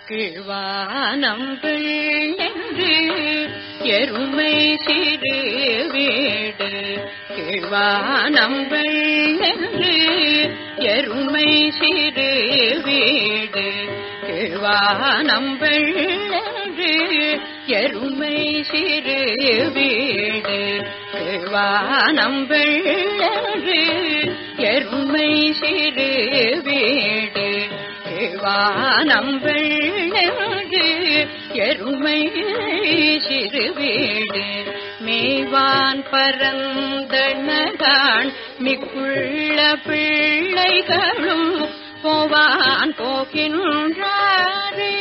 கீழ்வானம் என்று எருமை சிறு வீடு கீழ்வானம் என்று எருமை சிறு வீடு கீழ்வானம் என்று எருமை சிறு வீடு கீழ்வானம் என்று எருமை சிறு வீடு வானம் வெள்ளது எருமை சிறு வீடு மேவான் பரந்தனகான் மிக்குள்ள பிள்ளைகளும் போவான் போகின்றாரே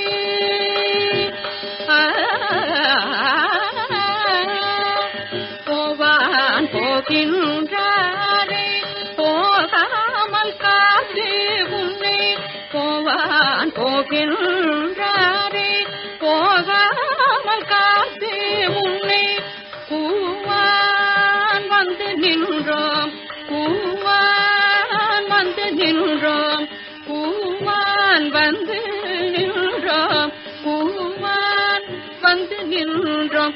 போவான் போகின்றாரே போகாமல் காத்து உன்னை போவான் போகின்றாரே போகாமல் காத்து உன்னை கூவான் வந்து நின்றோம் கூவான் வந்து நின்றோம் கூவான் வந்து நின்றோம் கூவான் வந்து நின்றோம்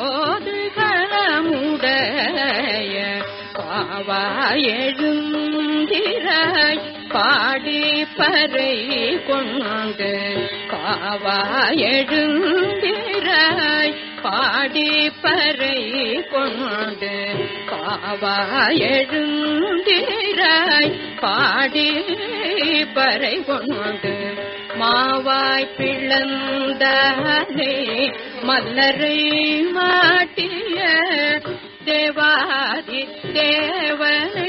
கோதுகளமுடைய பாவா எழுந்திராய் பாடி பறை கொண்டு பாவா எழுந்திராய் பாடி பறை கொண்டு பாவா எழுந்திராய் பாடி பறை கொண்டு மாவாய் பிளந்தானே மல்லரை மாட்டிய தேவாதி தேவனை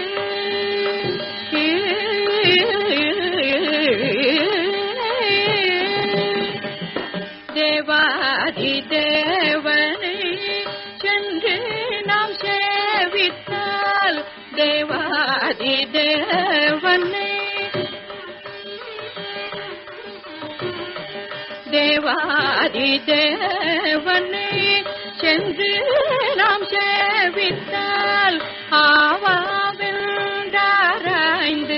தேவாதி தேவனை சென்று நாம் சேவித்தால் தேவாதி தேவனை தேவாதி தேவனை சென்று நாம் சேவித்தால் ஆவாவென்றாராய்ந்து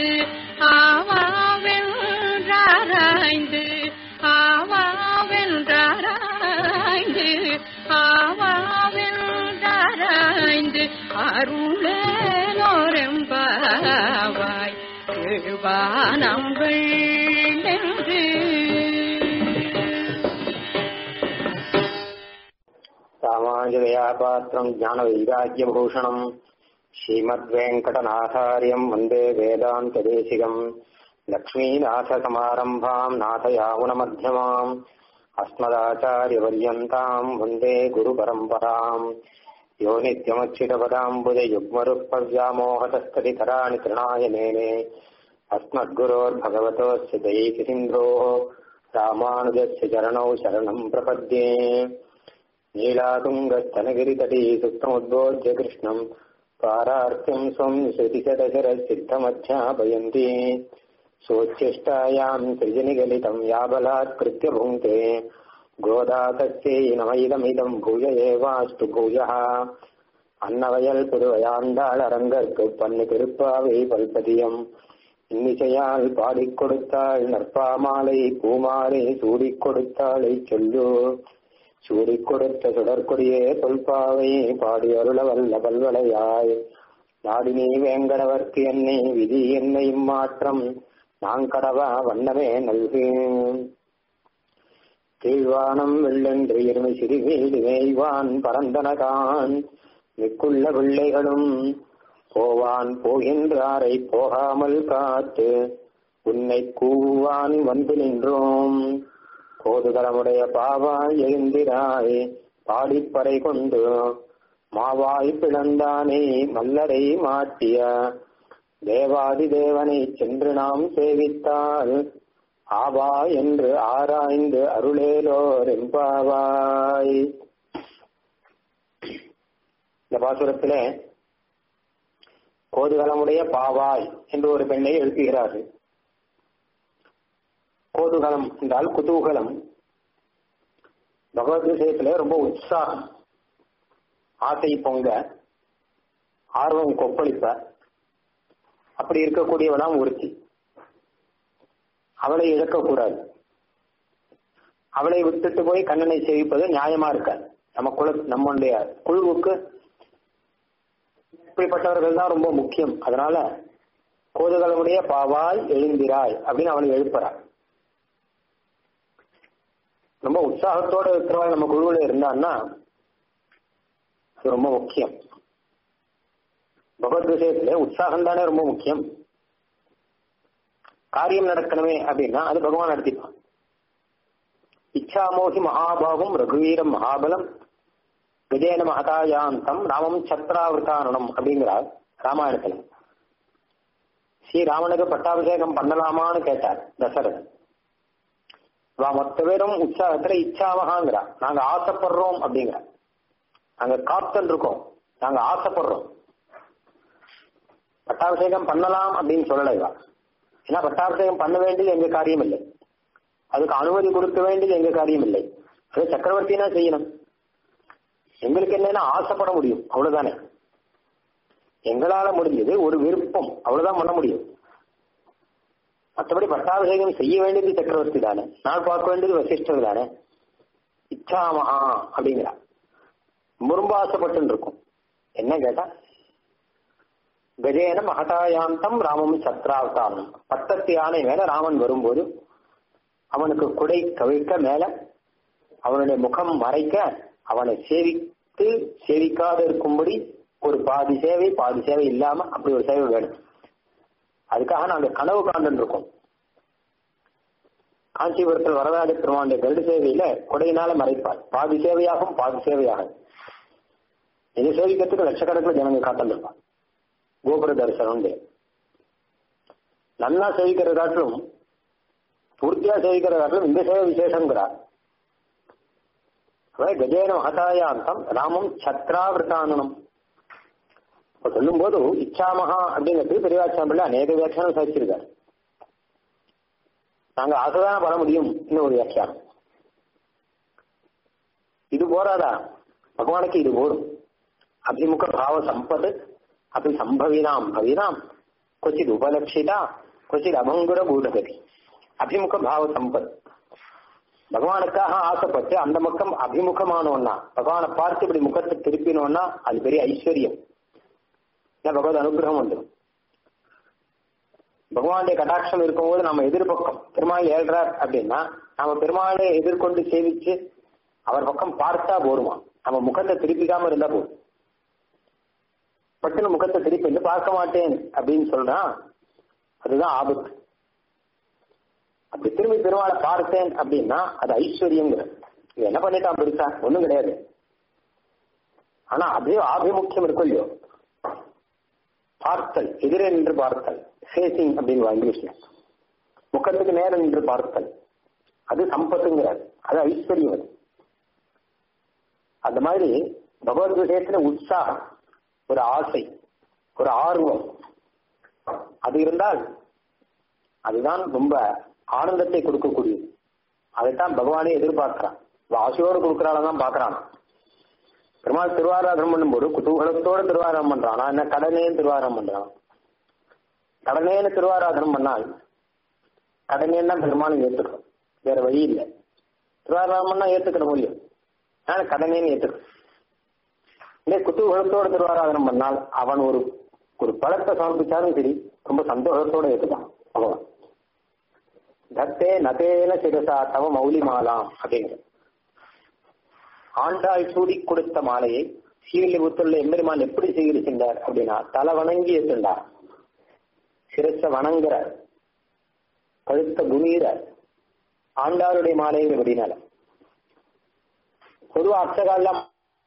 ஆவாவென்றாராய்ந்து ஆவாவென்றாராய்ந்து ஆவாவென்றாராய்ந்து அருளோரெம்பாவாய் எழுவானங்கள் என்று ராமாஞ்சதயாபாத்திரம் ஞானவைராக்கியபூஷணம் ஸ்ரீமத்வேங்கடநாதாரியம் வந்தே வேதாந்ததேசிகம் லக்ஷ்மீநாथसमारम्भाम् नाथयामुनमध्यमाम् अस्मदाचार्यपर्यन्ताम् वन्दे गुरुपरम्पराम् यो नित्यमच्युतपदाम्बुजयुग्मरुक्पव्यामोहतस्तदितराणि तृणाय मेने अस्मद्गुरोर्भगवतोऽस्य दैकसिन्धोः रामानुजस्य चरणौ शरणम् प्रपद्ये नीलातुङ्गस्तनगिरितटी सुप्तमुद्बोध्य कृष्णम् पारार्थ्यम् स्वम् श्रुतिशतशरसिद्धमध्यापयन्ति सोच्छिष्टायाम् सृजनिगलितम् याबलात्कृत्य भुङ्क्ते गोदा तस्यै नमैदमिदम् भूय एवास्तु भूयः அன்னவயல் புதுவையாண்டாள் அரங்கற்கு பண்ணு திருப்பாவை பல்பதியம் இன்னிசையால் பாடிக் கொடுத்தாள் நற்பாமாலை பூமாலை சூடிக் கொடுத்தாளை சொல்லு சூடிக் கொடுத்த சுடற்கொடியே தொல்பாவை பாடி அருள வல்ல பல்வளையாய் நாடினி வேங்கடவர்க்கு என்னை விதி என்னை மாற்றம் நாங்கடவா வண்ணமே நல்கு கீழ்வானம் வெள்ளென்று இருமை சிறுவீடு மேய்வான் பரந்தனகான் மிக்குள்ள பிள்ளைகளும் போவான் போகின்றாரை போகாமல் காத்து உன்னை கூவான் வந்து நின்றோம் கோதுதலமுடைய பாவாய் எழுந்திராய் பாடிப்பறை கொண்டு மாவாய் பிளந்தானே மல்லரை மாட்டிய தேவாதி தேவனை சென்று நாம் சேவித்தால் ஆவா என்று ஆராய்ந்து அருளேலோர் எம்பாவாய் இந்த பாசுரத்திலே கோதுகலமுடைய பாவாய் என்று ஒரு பெண்ணை எழுப்புகிறார்கள் கோதுகலம் என்றால் குதூகலம் பகவத் விஷயத்துல ரொம்ப உற்சாகம் ஆசை பொங்க ஆர்வம் கொப்பளிப்ப அப்படி இருக்கக்கூடியவளாம் ஒருத்தி அவளை இழக்கக்கூடாது அவளை விட்டுட்டு போய் கண்ணனை சேவிப்பது நியாயமா இருக்காது நம்ம குல நம்முடைய குழுவுக்கு இப்படிப்பட்டவர்கள் தான் ரொம்ப முக்கியம் அதனால கோதுகளுடைய பாவாய் எழுந்திராய் அப்படின்னு அவளை எழுப்புறாள் ரொம்ப உற்சாகத்தோட இருக்கிறவள் நம்ம குழுவில் இருந்தான்னா அது ரொம்ப முக்கியம் பகவத் விஷயத்துல உற்சாகம் தானே ரொம்ப முக்கியம் காரியம் நடக்கணுமே அப்படின்னா அது பகவான் நடத்திப்பான் இச்சாமோகி மகாபாகும் ரகுவீரம் மகாபலம் விஜயன மகதாயாந்தம் ராமம் சத்ராவிரதாரணம் அப்படிங்கிறார் ராமாயணத்துல ஸ்ரீராமனுக்கு பட்டாபிஷேகம் பண்ணலாமான்னு கேட்டார் தசரதன் வா மொத்த பேரும் உற்சாகத்துல இச்சாமகாங்கிறா நாங்க ஆசைப்படுறோம் அப்படிங்கிற நாங்க காத்தல் இருக்கோம் நாங்க ஆசைப்படுறோம் பட்டாபிஷேகம் பண்ணலாம் அப்படின்னு சொல்லலை இவா ஏன்னா பட்டாபிஷேகம் பண்ண வேண்டியது எங்க காரியம் இல்லை அதுக்கு அனுமதி கொடுக்க வேண்டியது எங்க காரியம் இல்லை அது சக்கரவர்த்தினா செய்யணும் எங்களுக்கு என்னன்னா ஆசைப்பட முடியும் அவ்வளவுதானே எங்களால முடிஞ்சது ஒரு விருப்பம் அவ்வளவுதான் பண்ண முடியும் மற்றபடி பட்டாபிஷேகம் செய்ய வேண்டியது சக்கரவர்த்தி தானே நான் பார்க்க வேண்டியது வசிஷ்டர் தானே இச்சாமஹா அப்படிங்கிறா ரொம்ப ஆசைப்பட்டு இருக்கும் என்ன கேட்டா கஜேன மகதாயாந்தம் ராமம் சத்ராவதாரம் பட்டத்து யானை மேல ராமன் வரும்போது அவனுக்கு குடை கவிழ்க்க மேல அவனுடைய முகம் மறைக்க அவனை சேவித்து சேவிக்காத இருக்கும்படி ஒரு பாதி சேவை பாதி சேவை இல்லாம அப்படி ஒரு சேவை வேணும் அதுக்காக நாங்க கனவு காண்டு இருக்கோம் காஞ்சிபுரத்தில் வரதாஜ பெருமானுடைய கருடு சேவையில கொடையினால மறைப்பார் பாதி சேவையாகும் பாதி சேவையாகும் இதை சேவிக்கிறதுக்கு லட்சக்கணக்கில் ஜனங்க காத்திருப்பான் கோபுர தரிசனம் நல்லா சேவிக்கிறதாட்டிலும் பூர்த்தியா சேவிக்கிறதாட்டிலும் இந்த சேவை விசேஷங்கிறார் கஜேன மகதாயாந்தம் ராமம் சத்ராவிரதானனம் சொல்லும் போது இச்சாமகா அப்படிங்கிறது பெரியவாச்சாம் பிள்ளை அநேக வியாக்கியானம் சாதிச்சிருக்காரு நாங்க ஆசைதான பட முடியும் இன்னும் ஒரு வியாக்கியானம் இது போராதா பகவானுக்கு இது போரும் அபிமுக பாவ சம்பத் அப்படி சம்பவினாம் பவினாம் கொச்சித் உபலட்சிதா கொச்சித் அபங்குர கூடகதி அபிமுக பாவ சம்பத் பகவானுக்காக ஆசைப்பட்டு அந்த பக்கம் அபிமுகமானோன்னா பகவானை பார்த்து இப்படி முகத்தை திருப்பினோன்னா அது பெரிய ஐஸ்வர்யம் பகவத் அனுகிரகம் வந்துடும் பகவானுடைய கட்டாட்சம் இருக்கும்போது நம்ம எதிர்பக்கம் பெருமாள் ஏழ்றார் அப்படின்னா நம்ம பெருமாளை எதிர்கொண்டு சேவிச்சு அவர் பக்கம் பார்த்தா போருமா நம்ம முகத்தை திருப்பிக்காம இருந்தா போதும் பட்டுன்னு முகத்தை திருப்பி பார்க்க மாட்டேன் அப்படின்னு சொல்றான் அதுதான் ஆபத்து அப்படி திரும்பி பெருமாளை பார்த்தேன் அப்படின்னா அது ஐஸ்வர்யங்கிற இது என்ன பண்ணிட்டான் பெருசா ஒண்ணும் கிடையாது ஆனா அதே ஆபிமுக்கியம் இருக்கும் இல்லையோ பார்த்தல் எதிரே நின்று பார்த்தல் ஃபேசிங் அப்படின்னு இங்கிலீஷ்ல முகத்துக்கு நேரம் நின்று பார்த்தல் அது சம்பத்துங்கிறார் அது ஐஸ்வர்யம் அது அந்த மாதிரி பகவத் விஷயத்துல உற்சாகம் ஒரு ஆசை ஒரு ஆர்வம் அது இருந்தால் அதுதான் ரொம்ப ஆனந்தத்தை கொடுக்கக்கூடியது அதைத்தான் பகவானே எதிர்பார்க்கிறான் ஆசையோடு கொடுக்கறாதான் பாக்குறான் பெருமாள் திருவாராதனம் பண்ணும்போது குதூகலத்தோட திருவாராதனம் பண்றான் என்ன கடனேன்னு திருவாராதனம் பண்றான் கடனேன்னு திருவாராதனம் பண்ணால் கடனேன்னு தான் பெருமாள் ஏத்துக்கணும் வேற வழி இல்லை திருவாராதனம் பண்ணா ஏத்துக்கிற முடியும் ஆனா கடனேன்னு ஏத்துக்கணும் இதே குதூகலத்தோட திருவாராதனம் பண்ணால் அவன் ஒரு ஒரு பழத்தை சமர்ப்பிச்சாலும் சரி ரொம்ப சந்தோஷத்தோட ஏத்துப்பான் பகவான் தத்தே நதேன சிரசா தவ மௌலி மாலாம் அப்படிங்கிற ஆண்டாள் சூடி கொடுத்த மாலையை சீவிலிபுத்தூர்ல எம்பெருமான் எப்படி செய்திருக்கின்றார் அப்படின்னா தலை வணங்கி ஏற்றுண்டார் சிரச வணங்குறார் கழுத்த குனீரார் ஆண்டாளுடைய மாலைங்கிறபடினால பொதுவா அர்ச்சகாலாம்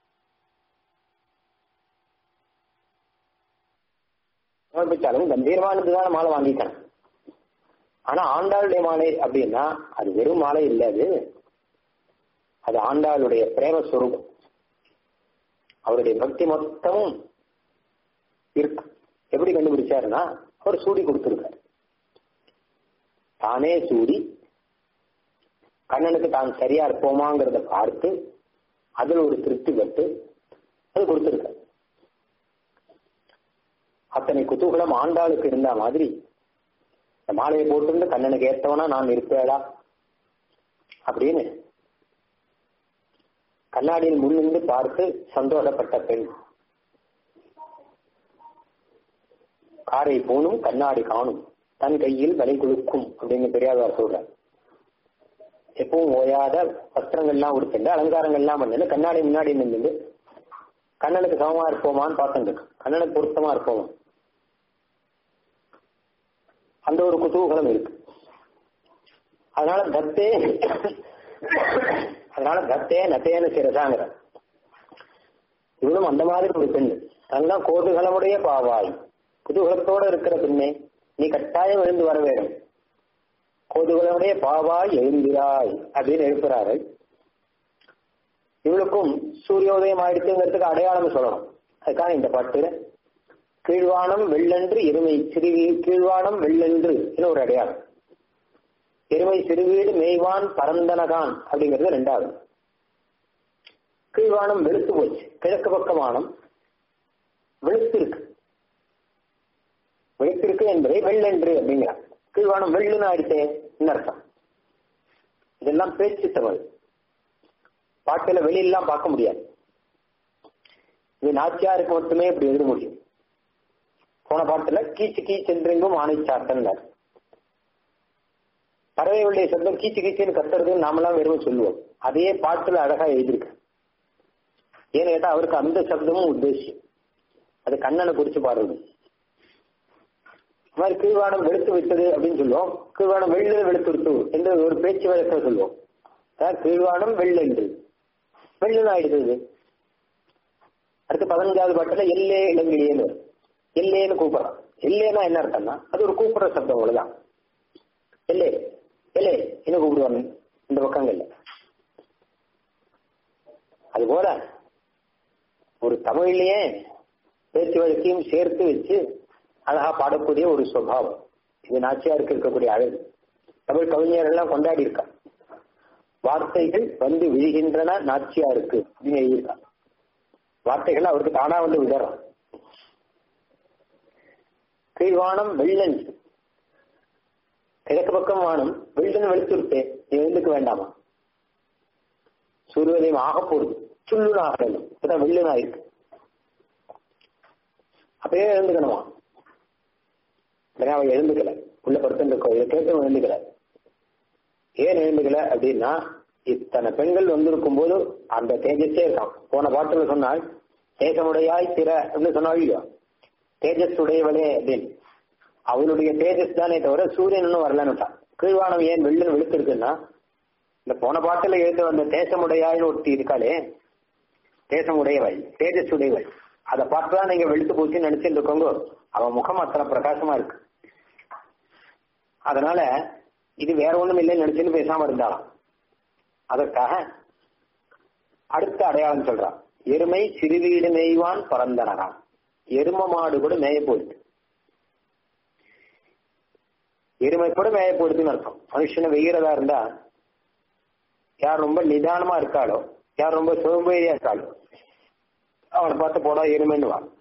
சமர்ப்பிச்சாலும் கம்பீரமானதுதான் மாலை வாங்கிக்கணும் ஆனா ஆண்டாளுடைய மாலை அப்படின்னா அது வெறும் மாலை இல்லை அது அது ஆண்டாளுடைய பிரேமஸ்வரூபம் அவருடைய பக்தி மொத்தமும் இருக்கு எப்படி கண்டுபிடிச்சாருன்னா அவர் சூடி கொடுத்திருக்காரு தானே சூடி கண்ணனுக்கு தான் சரியா இருப்போமாங்கிறத பார்த்து அதில் ஒரு திருப்தி பட்டு அது கொடுத்திருக்காரு அத்தனை குதூகலம் ஆண்டாளுக்கு இருந்த மாதிரி இந்த மாலையை போட்டிருந்து கண்ணனுக்கு ஏத்தவனா நான் இருப்பேடா அப்படின்னு கண்ணாடியில் முன்னின்று பார்த்து சந்தோஷப்பட்ட பெண் காரை போனும் கண்ணாடி காணும் தன் கையில் வலை குலுக்கும் அப்படிங்கிற பெரியாதார் சொல்றார் எப்பவும் ஓயாத வஸ்திரங்கள்லாம் உடுத்துண்டு அலங்காரங்கள்லாம் பண்ணு கண்ணாடி முன்னாடி நின்று கண்ணனுக்கு சமமா இருப்போமான்னு பார்த்துட்டு கண்ணனுக்கு பொருத்தமா இருப்போமா அந்த ஒரு குதூகலம் இருக்கு அதனால தத்தே அதனால தத்தே நத்தேன்னு சிறதாங்கிற இவனும் அந்த மாதிரி ஒரு பெண் அதெல்லாம் கோதுகலமுடைய பாவாய் குதூகலத்தோட இருக்கிற பெண்ணே நீ கட்டாயம் எழுந்து வர வேண்டும் கோதுகளுடைய பாவாய் எழுந்திராய் அப்படின்னு எழுப்புறாரு இவளுக்கும் சூரியோதயம் ஆயிடுச்சுங்கிறதுக்கு அடையாளம் சொல்லணும் அதுக்காக இந்த பாட்டு கீழ்வானம் வெள்ளன்று எருமை சிறுவி கீழ்வானம் வெள்ளன்று ஒரு அடையாளம் எருமை சிறுவீடு மேய்வான் பரந்தனகான் அப்படிங்கிறது ரெண்டாவது கீழ்வானம் வெளுத்து போச்சு கிழக்கு பக்க வானம் வெளுத்து இருக்கு வெளுத்திருக்கு என்பதை வெள்ளென்று அப்படிங்கிறார் கீழ்வானம் வெள்ளுன்னு ஆயிடுச்சே அர்த்தம் இதெல்லாம் பேச்சு தமிழ் பாட்டுல வெளியெல்லாம் பார்க்க முடியாது இது நாச்சியாருக்கு மட்டுமே இப்படி எழுத முடியும் போன பாட்டுல கீச்சு கீச்சென்றெங்கும் ஆணை சாத்தன்னார் பறவைகளுடைய சப்தம் கீச்சு கீச்சுன்னு கத்துறதுன்னு நாமெல்லாம் வெறும் சொல்லுவோம் அதே பாட்டுல அழகா எழுதியிருக்கு ஏன்னு கேட்டா அவருக்கு அந்த சப்தமும் உத்தேசியம் அது கண்ணனை குறிச்சு பாடுறது மாதிரி கீழ்வானம் வெளுத்து விட்டது அப்படின்னு சொல்லுவோம் கீழ்வானம் வெள்ளு வெளுத்து விட்டு என்று ஒரு பேச்சு வழக்க சொல்லுவோம் அதாவது கீழ்வானம் வெள்ளென்று வெள்ளு ஆயிடுது அடுத்து பதினஞ்சாவது பாட்டுல எல்லே இளங்கிலியேன்னு எல்லேன்னு கூப்பிடலாம் எல்லேன்னா என்ன அர்த்தம்னா அது ஒரு கூப்பிடுற சப்தம் அவ்வளவுதான் எல்லே எல்லே என்ன கூப்பிடுவாங்க இந்த பக்கங்கள்ல அது போல ஒரு தமிழ்லயே பேச்சு வழக்கையும் சேர்த்து வச்சு அழகா பாடக்கூடிய ஒரு சுவாவம் இது நாச்சியாருக்கு இருக்கக்கூடிய அழகு தமிழ் கவிஞர் எல்லாம் கொண்டாடி இருக்கா வார்த்தைகள் வந்து விழுகின்றன நாச்சியாருக்கு அப்படின்னு எழுதியிருக்கா வார்த்தைகள் அவருக்கு தானா வந்து விடறான் கீழ்வானம் வெள்ளஞ்சு கிழக்கு பக்கம் வானம் வெள்ளன்னு வெளுத்துருப்பே நீ எழுந்துக்க வேண்டாமா சூரியோதயம் ஆக போகுது சுள்ளுன்னு ஆகணும் இப்பதான் வெள்ளுன்னு ஆயிருக்கு அப்பயே எழுந்துக்கணுமா உடனே அவன் எழுந்துக்கல உள்ள படுத்து இருக்கோம் இதை கேட்டு எழுந்துக்கல ஏன் எழுந்துக்கல அப்படின்னா இத்தனை பெண்கள் வந்திருக்கும் போது அந்த தேஜஸே இருக்கான் போன பாட்டுல சொன்னால் தேசமுடையாய் திற அப்படின்னு சொன்னாள் இல்லையா தேஜஸ் உடையவளே அப்படின்னு அவளுடைய தேஜஸ் தானே தவிர சூரியன் இன்னும் வரலன்னுட்டான் கீழ்வானம் ஏன் வெள்ளன்னு வெளுத்திருக்குன்னா இந்த போன பாட்டுல எழுத்து வந்த தேசமுடையாய்னு ஒருத்தி இருக்காளே தேசமுடையவள் தேஜஸ் உடையவள் அதை பார்த்துதான் நீங்க வெளுத்து போச்சுன்னு நினைச்சிட்டு இருக்கோங்க அவன் முகம் அத்தனை பிரகாசமா இருக்கு அதனால இது வேற ஒண்ணும் இல்லைன்னு நினைச்சுன்னு பேசாம இருந்தாலும் அதற்காக அடுத்த அடையாளம் சொல்றான் எருமை சிறுவீடு மேய்வான் பறந்தனரான் எரும மாடு கூட மேய போயிடுது எருமை கூட மேய போயிடுதுன்னு அர்த்தம் மனுஷனை வெய்யறதா இருந்தா யார் ரொம்ப நிதானமா இருக்காளோ யார் ரொம்ப சோம்பேறியா இருக்காளோ அவனை பார்த்து போடா எருமைன்னு வா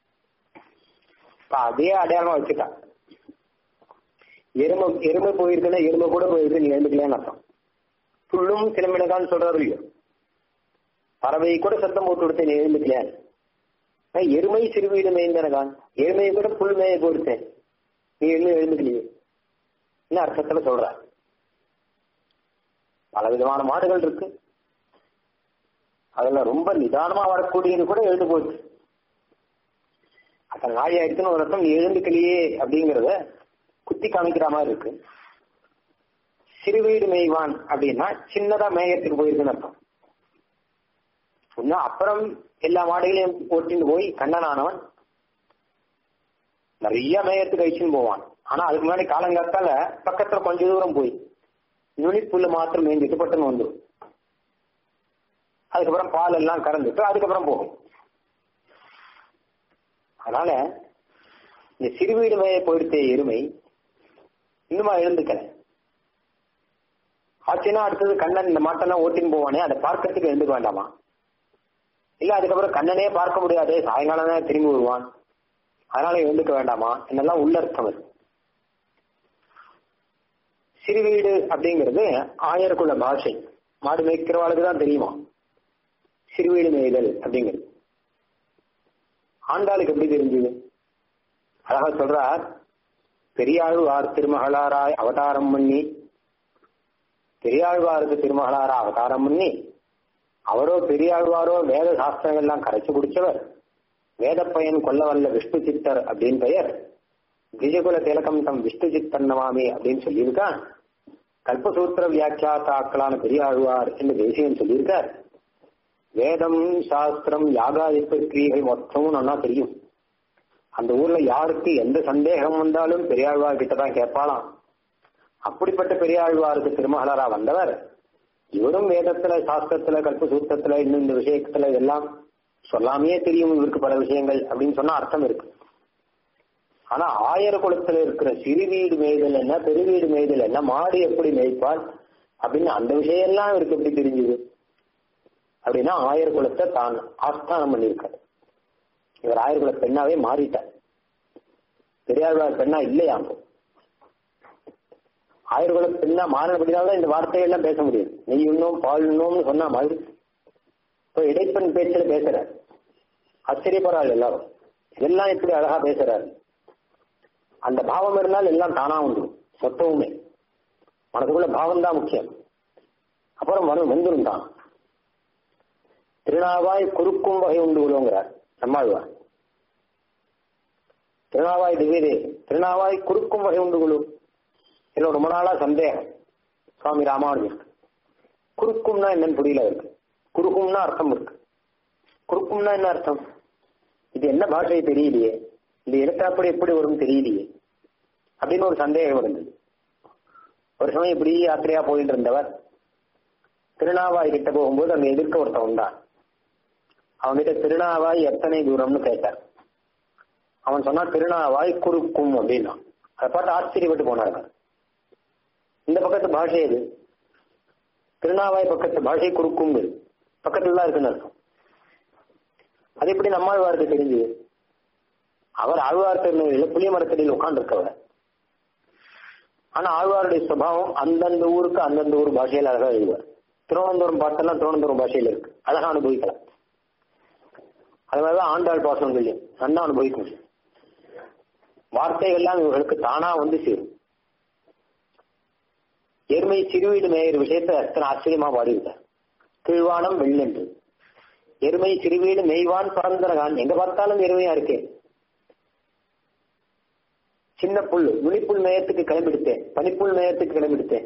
அதே அடையாளமா வச்சுட்டான் எருமை எருமை போயிருக்குன்னா எருமை கூட போயிருக்கு நீ எழுந்துக்கலான்னு அர்த்தம் புல்லும் கிளம்பினதான்னு சொல்றாரு இல்லையோ பறவை கூட சத்தம் போட்டு கொடுத்து நீ எழுந்துக்கலையான்னு எருமை சிறுவீடு மேய்ந்தனதான் எருமையை கூட புல் மேய போடுத்தேன் நீ இன்னும் எழுந்துக்கலையே என்ன அர்த்தத்துல சொல்ற பல விதமான மாடுகள் இருக்கு அதுல ரொம்ப நிதானமா வரக்கூடியது கூட எழுந்து போச்சு அத்தனை நாய் ஆயிடுச்சுன்னு ஒரு அர்த்தம் நீ எழுந்துக்கலையே அப்படிங்கறத குத்தி காமிக்கிற மாதிரி இருக்கு சிறுவீடு மேய்வான் அப்படின்னா சின்னதா மேயத்துக்கு போயிருக்குன்னு அர்த்தம் இன்னும் அப்புறம் எல்லா மாடுகளையும் ஓட்டின்னு போய் கண்ணனானவன் நிறைய மேயத்துக்கு அழிச்சுன்னு போவான் ஆனா அதுக்கு முன்னாடி காலங்காத்தால பக்கத்துல கொஞ்ச தூரம் போய் நுனி புல்லு மாத்திரம் மேய்ஞ்சிட்டு பட்டுன்னு வந்துடும் அதுக்கப்புறம் பால் எல்லாம் கறந்துட்டு அதுக்கப்புறம் போகும் அதனால இந்த சிறுவீடு மேய போயிடுத்த எருமை இன்னுமா எழுந்துக்கல ஆச்சுன்னா அடுத்தது கண்ணன் இந்த மாட்டெல்லாம் ஓட்டின்னு போவானே அதை பார்க்கறதுக்கு எழுந்துக்க வேண்டாமா இல்ல அதுக்கப்புறம் கண்ணனே பார்க்க முடியாது சாயங்காலம் தான் திரும்பி வருவான் அதனால எழுந்துக்க வேண்டாமா என்னெல்லாம் உள்ளர்த்தம் அது சிறுவீடு அப்படிங்கிறது ஆயருக்குள்ள பாஷை மாடு மேய்க்கிறவாளுக்கு தான் தெரியுமா சிறுவீடு மேய்தல் அப்படிங்கிறது ஆண்டாளுக்கு எப்படி தெரிஞ்சது அழகா சொல்றார் பெரியாழ்வார் திருமகளாராய் அவதாரம் பண்ணி பெரியாழ்வாருக்கு திருமகளாரா அவதாரம் பண்ணி அவரோ பெரியாழ்வாரோ வேத சாஸ்திரங்கள்லாம் கரைச்சு குடிச்சவர் வேத பயன் கொல்ல வல்ல விஷ்ணு சித்தர் அப்படின்னு பெயர் திஜகுல திலகம் தம் விஷ்ணு சித்தர் நமாமி அப்படின்னு சொல்லியிருக்கா கல்பசூத்திர வியாக்கியாத்தாக்களான பெரியாழ்வார் என்று தேசியம் சொல்லியிருக்கார் வேதம் சாஸ்திரம் யாகாதிப்பு கிரியைகள் மொத்தமும் நல்லா தெரியும் அந்த ஊர்ல யாருக்கு எந்த சந்தேகம் வந்தாலும் பெரியாழ்வார் கிட்ட தான் கேட்பாளாம் அப்படிப்பட்ட பெரியாழ்வாருக்கு திருமகளரா வந்தவர் இவரும் வேதத்துல சாஸ்திரத்துல கல்பசூத்திரத்துல இன்னும் இந்த விஷயத்துல எல்லாம் சொல்லாமையே தெரியும் இவருக்கு பல விஷயங்கள் அப்படின்னு சொன்னா அர்த்தம் இருக்கு ஆனா ஆயர் குளத்துல இருக்கிற சிறு வீடு மேய்தல் என்ன பெருவீடு மேய்தல் என்ன மாடு எப்படி மேய்ப்பால் அப்படின்னு அந்த விஷயம் எல்லாம் இவருக்கு எப்படி தெரிஞ்சுது அப்படின்னா ஆயர் குலத்தை தான் ஆஸ்தானம் பண்ணியிருக்காரு இவர் ஆயர் குல பெண்ணாவே மாறிட்டார் பெரியாழ்வார் பெண்ணா இல்லையா ஆயர் குல பெண்ணா மாறினபடினால்தான் இந்த வார்த்தையெல்லாம் பேச முடியும் நெய் உண்ணும் பால் உண்ணும்னு சொன்னா மாதிரி இப்போ இடைப்பெண் பேச்சுல பேசுறார் ஆச்சரியப்படுறாள் எல்லாரும் இதெல்லாம் எப்படி அழகா பேசுறாரு அந்த பாவம் இருந்தால் எல்லாம் தானா உண்டு மொத்தமுமே மனதுக்குள்ள பாவம் தான் முக்கியம் அப்புறம் மனு வந்துடும் தான் திருநாவாய் குறுக்கும் வகை உண்டு உள்ளோங்கிறார் நம்மாழ்வார் திருநாவாய் திவ்யதே திருநாவாய் குறுக்கும் வகை உண்டு குழு இதுல ரொம்ப நாளா சந்தேகம் சுவாமி ராமானுஜர் குறுக்கும்னா என்னன்னு புரியல இருக்கு குறுக்கும்னா அர்த்தம் இருக்கு குறுக்கும்னா என்ன அர்த்தம் இது என்ன பாஷை தெரியலையே இது எடுத்தாப்படி எப்படி வரும் தெரியலையே அப்படின்னு ஒரு சந்தேகம் இருந்தது ஒரு சமயம் இப்படி யாத்திரையா போயிட்டு இருந்தவர் திருநாவாய் கிட்ட போகும்போது அங்க எதிர்க்க ஒருத்தன் உண்டான் அவன்கிட்ட திருநாவாய் எத்தனை தூரம்னு கேட்டார் அவன் சொன்னா திருநாவாய் குறுக்கும் அப்படின்னா அதை பார்த்து ஆச்சரியப்பட்டு போனார்கள் இந்த பக்கத்து பாஷை எது திருநாவாய் பக்கத்து பாஷை குறுக்குங்கு பக்கத்துல தான் இருக்குன்னு அர்த்தம் அது எப்படி நம்மாழ்வாருக்கு தெரிஞ்சது அவர் ஆழ்வார் திருநெல்வேலியில புளிய மரத்தடியில் உட்கார்ந்து இருக்கவர் ஆனா ஆழ்வாருடைய சுபாவம் அந்தந்த ஊருக்கு அந்தந்த ஊர் பாஷையில் அழகா எழுதுவார் திருவனந்தபுரம் பாட்டெல்லாம் திருவனந்தபுரம் பாஷையில இருக்கு அழகா அனுபவிக்கலாம் அது மாதிரிதான் ஆண்டாள் பாசனங்கள்லையும் நல்லா அனுபவிக்க முடியும் வார்த்தைகள்லாம் இவர்களுக்கு தானா வந்து சேரும் எருமை சிறுவீடு மேயர் விஷயத்தை அத்தனை ஆச்சரியமா பாடியிருக்கார் கீழ்வானம் வெள்ளென்று எருமை சிறுவீடு மெய்வான் பரந்தரகான் எங்க பார்த்தாலும் எருமையா இருக்கேன் சின்ன புல் நுனிப்புல் மேயத்துக்கு கிளம்பிடுத்தேன் பனிப்புல் மேயத்துக்கு கிளம்பிடுத்தேன்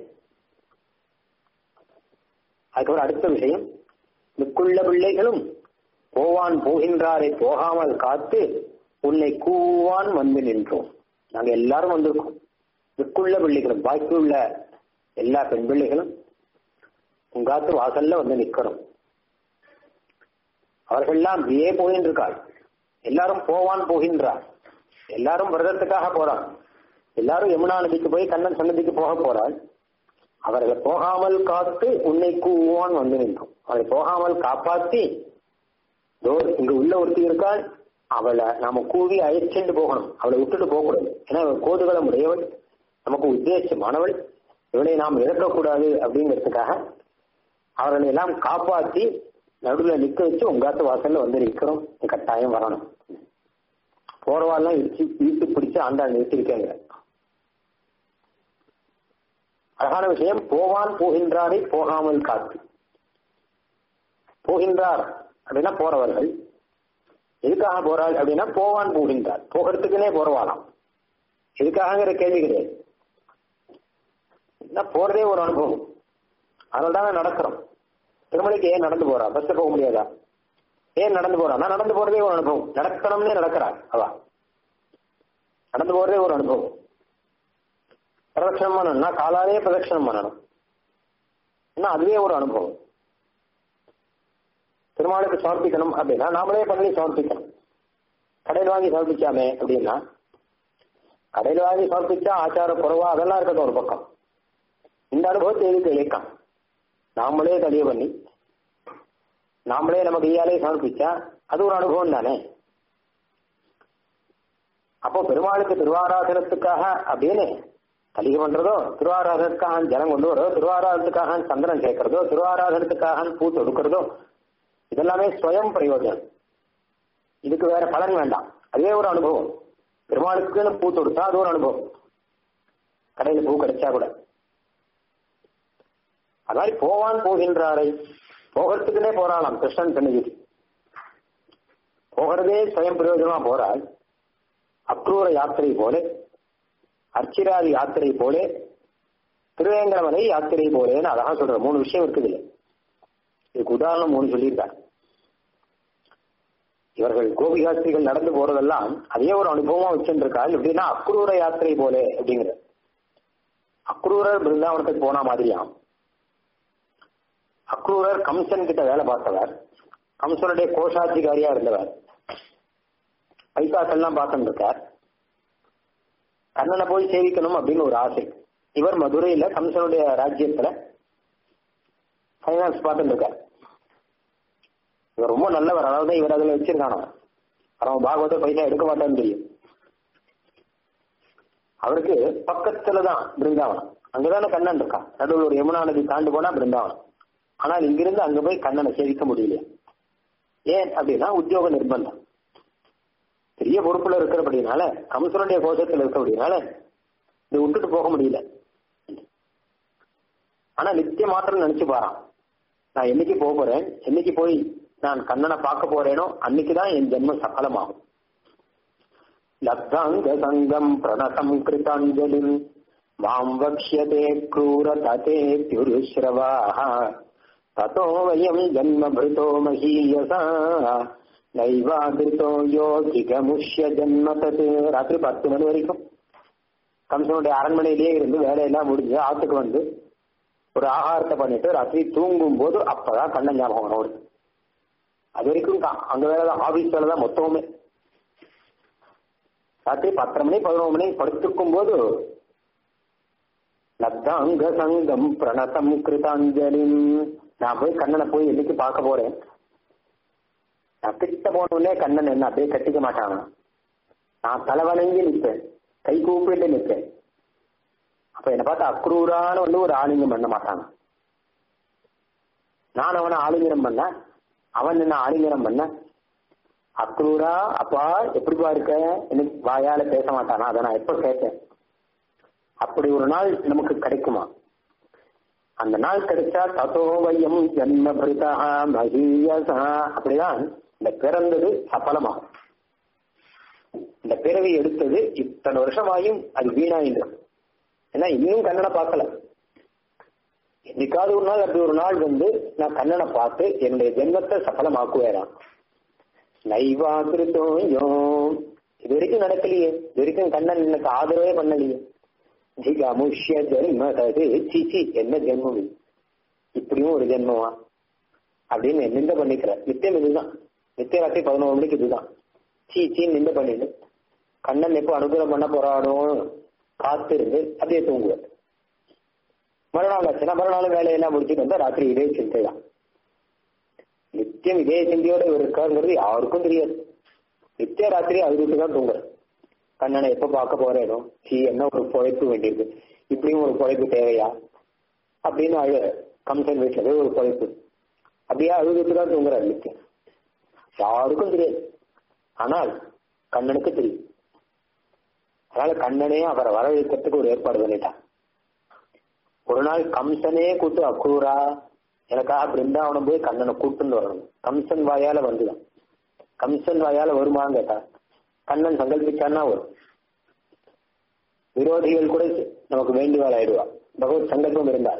அதுக்கப்புறம் அடுத்த விஷயம் மிக்குள்ள பிள்ளைகளும் போவான் போகின்றாரை போகாமல் காத்து உன்னை கூவான் வந்து நின்றோம் நாங்க எல்லாரும் வந்திருக்கோம் மிக்குள்ள பிள்ளைகளும் பாக்கி உள்ள எல்லா பெண் பிள்ளைகளும் உங்காத்து வாசல்ல வந்து நிக்கிறோம் அவர்கள்லாம் அப்படியே போயின்னு இருக்காள் எல்லாரும் போவான் போகின்றார் எல்லாரும் விரதத்துக்காக போறான் எல்லாரும் யமுனா நதிக்கு போய் கண்ணன் சன்னதிக்கு போக போறாள் அவர்களை போகாமல் காத்து உன்னை கூவான் வந்து நின்றோம் அவளை போகாமல் காப்பாத்தி இங்க உள்ள ஒருத்தி இருக்காள் அவளை நாம கூவி அழைச்சிட்டு போகணும் அவளை விட்டுட்டு போகக்கூடாது ஏன்னா கோதுகளம் உடையவள் நமக்கு உத்தேசமானவள் இவளை நாம் இழக்கக்கூடாது அப்படிங்கிறதுக்காக அவர்களை எல்லாம் காப்பாத்தி நடுவில் நிக்க வச்சு உங்காத்து வாசல்ல வந்து நிற்கிறோம் கட்டாயம் வரணும் போறவாள்லாம் இடிச்சு இழுத்து பிடிச்சு ஆண்டாள் நிறுத்திருக்கேங்க அழகான விஷயம் போவான் போகின்றாரை போகாமல் காத்து போகின்றார் அப்படின்னா போறவர்கள் எதுக்காக போறாள் அப்படின்னா போவான் போகின்றார் போகிறதுக்குன்னே போறவாளாம் எதுக்காகங்கிற கேள்வி கிடையாது போறதே ஒரு அனுபவம் அதனால தான் நடக்கிறோம் திருமலைக்கு ஏன் நடந்து போறா பஸ் போக முடியாதா ஏன் நடந்து போறான்னா நடந்து போறதே ஒரு அனுபவம் நடக்கணும்னே நடக்கிறாள் அவா நடந்து போறதே ஒரு அனுபவம் பிரதட்சணம் பண்ணணும்னா காலாலே பிரதட்சணம் பண்ணணும் ஏன்னா அதுவே ஒரு அனுபவம் திருமாலுக்கு சமர்ப்பிக்கணும் அப்படின்னா நாமளே பண்ணி சமர்ப்பிக்கணும் கடையில் வாங்கி சமர்ப்பிச்சாமே அப்படின்னா கடையில் வாங்கி சமர்ப்பிச்சா ஆச்சார குறைவா அதெல்லாம் இருக்கட்டும் ஒரு பக்கம் இந்த அனுபவத்தை எதுக்கு இயக்கம் நாமளே தடிய பண்ணி நாமளே நம்ம கையாலே சமர்ப்பிச்சா அது ஒரு அனுபவம் தானே அப்போ பெருமாளுக்கு திருவாராதனத்துக்காக அப்படின்னு கலிகை பண்றதோ திருவாராதனத்துக்காக ஜனம் கொண்டு வரதோ திருவாராதனத்துக்காக சந்தனம் சேர்க்கிறதோ திருவாராதனத்துக்காக பூ தொடுக்கிறதோ இதெல்லாமே ஸ்வயம் பிரயோஜனம் இதுக்கு வேற பலன் வேண்டாம் அதே ஒரு அனுபவம் பெருமாளுக்குன்னு பூ தொடுத்தா அது ஒரு அனுபவம் கடையில பூ கிடைச்சா கூட அது மாதிரி போவான் போகின்றாரை போகிறதுக்குன்னே போறாளாம் கிருஷ்ணன் சன்னிதி போகிறதே ஸ்வயம் பிரயோஜனமா போறாள் அக்ரூர யாத்திரை போல அர்ச்சிராதி யாத்திரை போல திருவேங்கடமலை யாத்திரை போலேன்னு அழகா சொல்ற மூணு விஷயம் இருக்குது இல்லை இதுக்கு உதாரணம் மூணு சொல்லியிருக்காங்க இவர்கள் கோபிகாஸ்திரிகள் நடந்து போறதெல்லாம் அதே ஒரு அனுபவமா வச்சுருக்காள் எப்படின்னா அக்ரூர யாத்திரை போல அப்படிங்கிற அக்ரூரர் பிருந்தாவனத்துக்கு போன மாதிரியாம் அக்ரூரர் கம்சன் கிட்ட வேலை பார்த்தவர் கம்சனுடைய கோஷாதிகாரியா இருந்தவர் பைசாக்கெல்லாம் பார்த்துட்டு இருக்கார் கண்ணனை போய் சேவிக்கணும் அப்படின்னு ஒரு ஆசை இவர் மதுரையில கம்சனுடைய ராஜ்யத்துல ஃபைனான்ஸ் பார்த்துட்டு இருக்கார் இவர் ரொம்ப நல்லவர் அதாவது இவர் அதுல வச்சிருக்கானோ அவன் பாகவத பைசா எடுக்க மாட்டான்னு தெரியும் அவருக்கு பக்கத்துல தான் பிருந்தாவனம் அங்கதானே கண்ணன் இருக்கான் நடுவில் ஒரு யமுனா நதி தாண்டு போனா பிருந்தாவனம் ஆனால் இங்கிருந்து அங்க போய் கண்ணனை சேவிக்க முடியல ஏன் அப்படின்னா உத்தியோக நிர்பந்தம் பெரிய பொறுப்புல இருக்கிறபடினால கம்சனுடைய கோஷத்துல இருக்கிறபடினால இது விட்டுட்டு போக முடியல ஆனா நித்திய மாத்திரம் நினைச்சு பாரான் நான் என்னைக்கு போக போறேன் என்னைக்கு போய் நான் கண்ணனை பார்க்க போறேனோ அன்னைக்குதான் என் ஜென்மம் சஃலமாகும் லப்தாங்க சங்கம் பிரணதம் கிருதாஞ்சலிம் மாம் வக்ஷதே क्रूर ததே தியுருஸ்ரவாः ததோ வயம் ஜன்ம பிருதோ மகீயசா நைவாதிருத்தோ யோகிகமுஷ்ய ஜன்ம தத் ராத்திரி பத்து மணி வரைக்கும் கம்சனுடைய அரண்மனையிலேயே இருந்து வேலையெல்லாம் முடிஞ்சு ஆத்துக்கு வந்து ஒரு ஆகாரத்தை பண்ணிட்டு ராத்திரி தூங்கும் போது அப்பதான் கண்ணன் ஞாபகம் வரும் அவருக்கு அது வரைக்கும் தான் அங்க வேலை தான் ஆபீஸ் வேலை தான் மொத்தமுமே ராத்திரி பத்தரை மணி பதினோரு மணி படுத்துக்கும் போது லப்தாங்க சங்கம் பிரணதம் கிருதாஞ்சலிம் நான் போய் கண்ணனை போய் என்னைக்கு பார்க்க போறேன் நான் கிட்ட போனோடனே கண்ணன் என்ன அப்படியே கட்டிக்க மாட்டானா நான் தலைவணங்கி நிற்பேன் கை கூப்பிட்டு நிற்பேன் அப்ப என்னை பார்த்து அக்ரூரான வந்து ஒரு ஆலிங்கம் பண்ண மாட்டானா நான் அவனை ஆலிங்கனம் பண்ண அவன் என்ன ஆலிங்கனம் பண்ண அக்ரூரா அப்பா எப்படிப்பா இருக்க எனக்கு வாயால பேச மாட்டானா அதை நான் எப்ப கேட்டேன் அப்படி ஒரு நாள் நமக்கு கிடைக்குமா அந்த நாள் கிடைச்சா ததோவயம் ஜன்ம பிரிதா மகியசா அப்படிதான் இந்த பிறந்தது சஃலமாகும் இந்த பிறவி எடுத்தது இத்தனை வருஷமாயும் அது வீணாயின்றது ஏன்னா இன்னும் கண்ணனை பார்க்கல என்னைக்காவது ஒரு நாள் அப்படி ஒரு நாள் வந்து நான் கண்ணனை பார்த்து என்னுடைய ஜென்மத்தை சஃலமாக்குவேரான் நைவாகிருத்தோயோ இது வரைக்கும் நடக்கலையே இது வரைக்கும் கண்ணன் எனக்கு ஆதரவே பண்ணலையே ஜிகாமுஷ்ய ஜென்ம தது சிச்சி என்ன ஜென்மம் இது இப்படியும் ஒரு ஜென்மமா அப்படின்னு நிந்த பண்ணிக்கிற நித்தியம் இதுதான் நித்திய ராத்திரி பதினோரு மணிக்கு இதுதான் சீச்சின்னு நிந்த பண்ணிட்டு கண்ணன் எப்போ அனுகிரகம் பண்ண போறானோ காத்திருந்து அப்படியே தூங்குவார் மறுநாள் ஆச்சுன்னா மறுநாள் வேலையெல்லாம் முடிச்சுட்டு வந்தா ராத்திரி இதே சிந்தை தான் நித்தியம் இதே சிந்தையோட இவர் இருக்காருங்கிறது யாருக்கும் தெரியாது நித்திய ராத்திரி அவருக்கு தான் தூங்குறார் கண்ணனை எப்ப பார்க்க போறேனோ சீ என்ன ஒரு பொழைப்பு வேண்டியிருக்கு இப்படியும் ஒரு பொழைப்பு தேவையா அப்படின்னு அழு கம்சன் வீட்டுல போய் ஒரு பொழைப்பு அப்படியே அழுதுட்டு தான் தூங்குறாரு நித்தியம் யாருக்கும் தெரியாது ஆனால் கண்ணனுக்கு தெரியும் அதனால கண்ணனே அவரை வரவேற்கிறதுக்கு ஒரு ஏற்பாடு பண்ணிட்டான் ஒரு நாள் கம்சனே கூட்டு அக்ரூரா எனக்காக பிருந்தாவனம் போய் கண்ணனை கூட்டுன்னு வரணும் கம்சன் வாயால வந்துதான் கம்சன் வாயால வருமான்னு கேட்டா கண்ணன் சங்கல்பிச்சான்னா வரும் விரோதிகள் கூட நமக்கு வேண்டியவாள் ஆயிடுவா பகவத் சங்கல்பம் இருந்தால்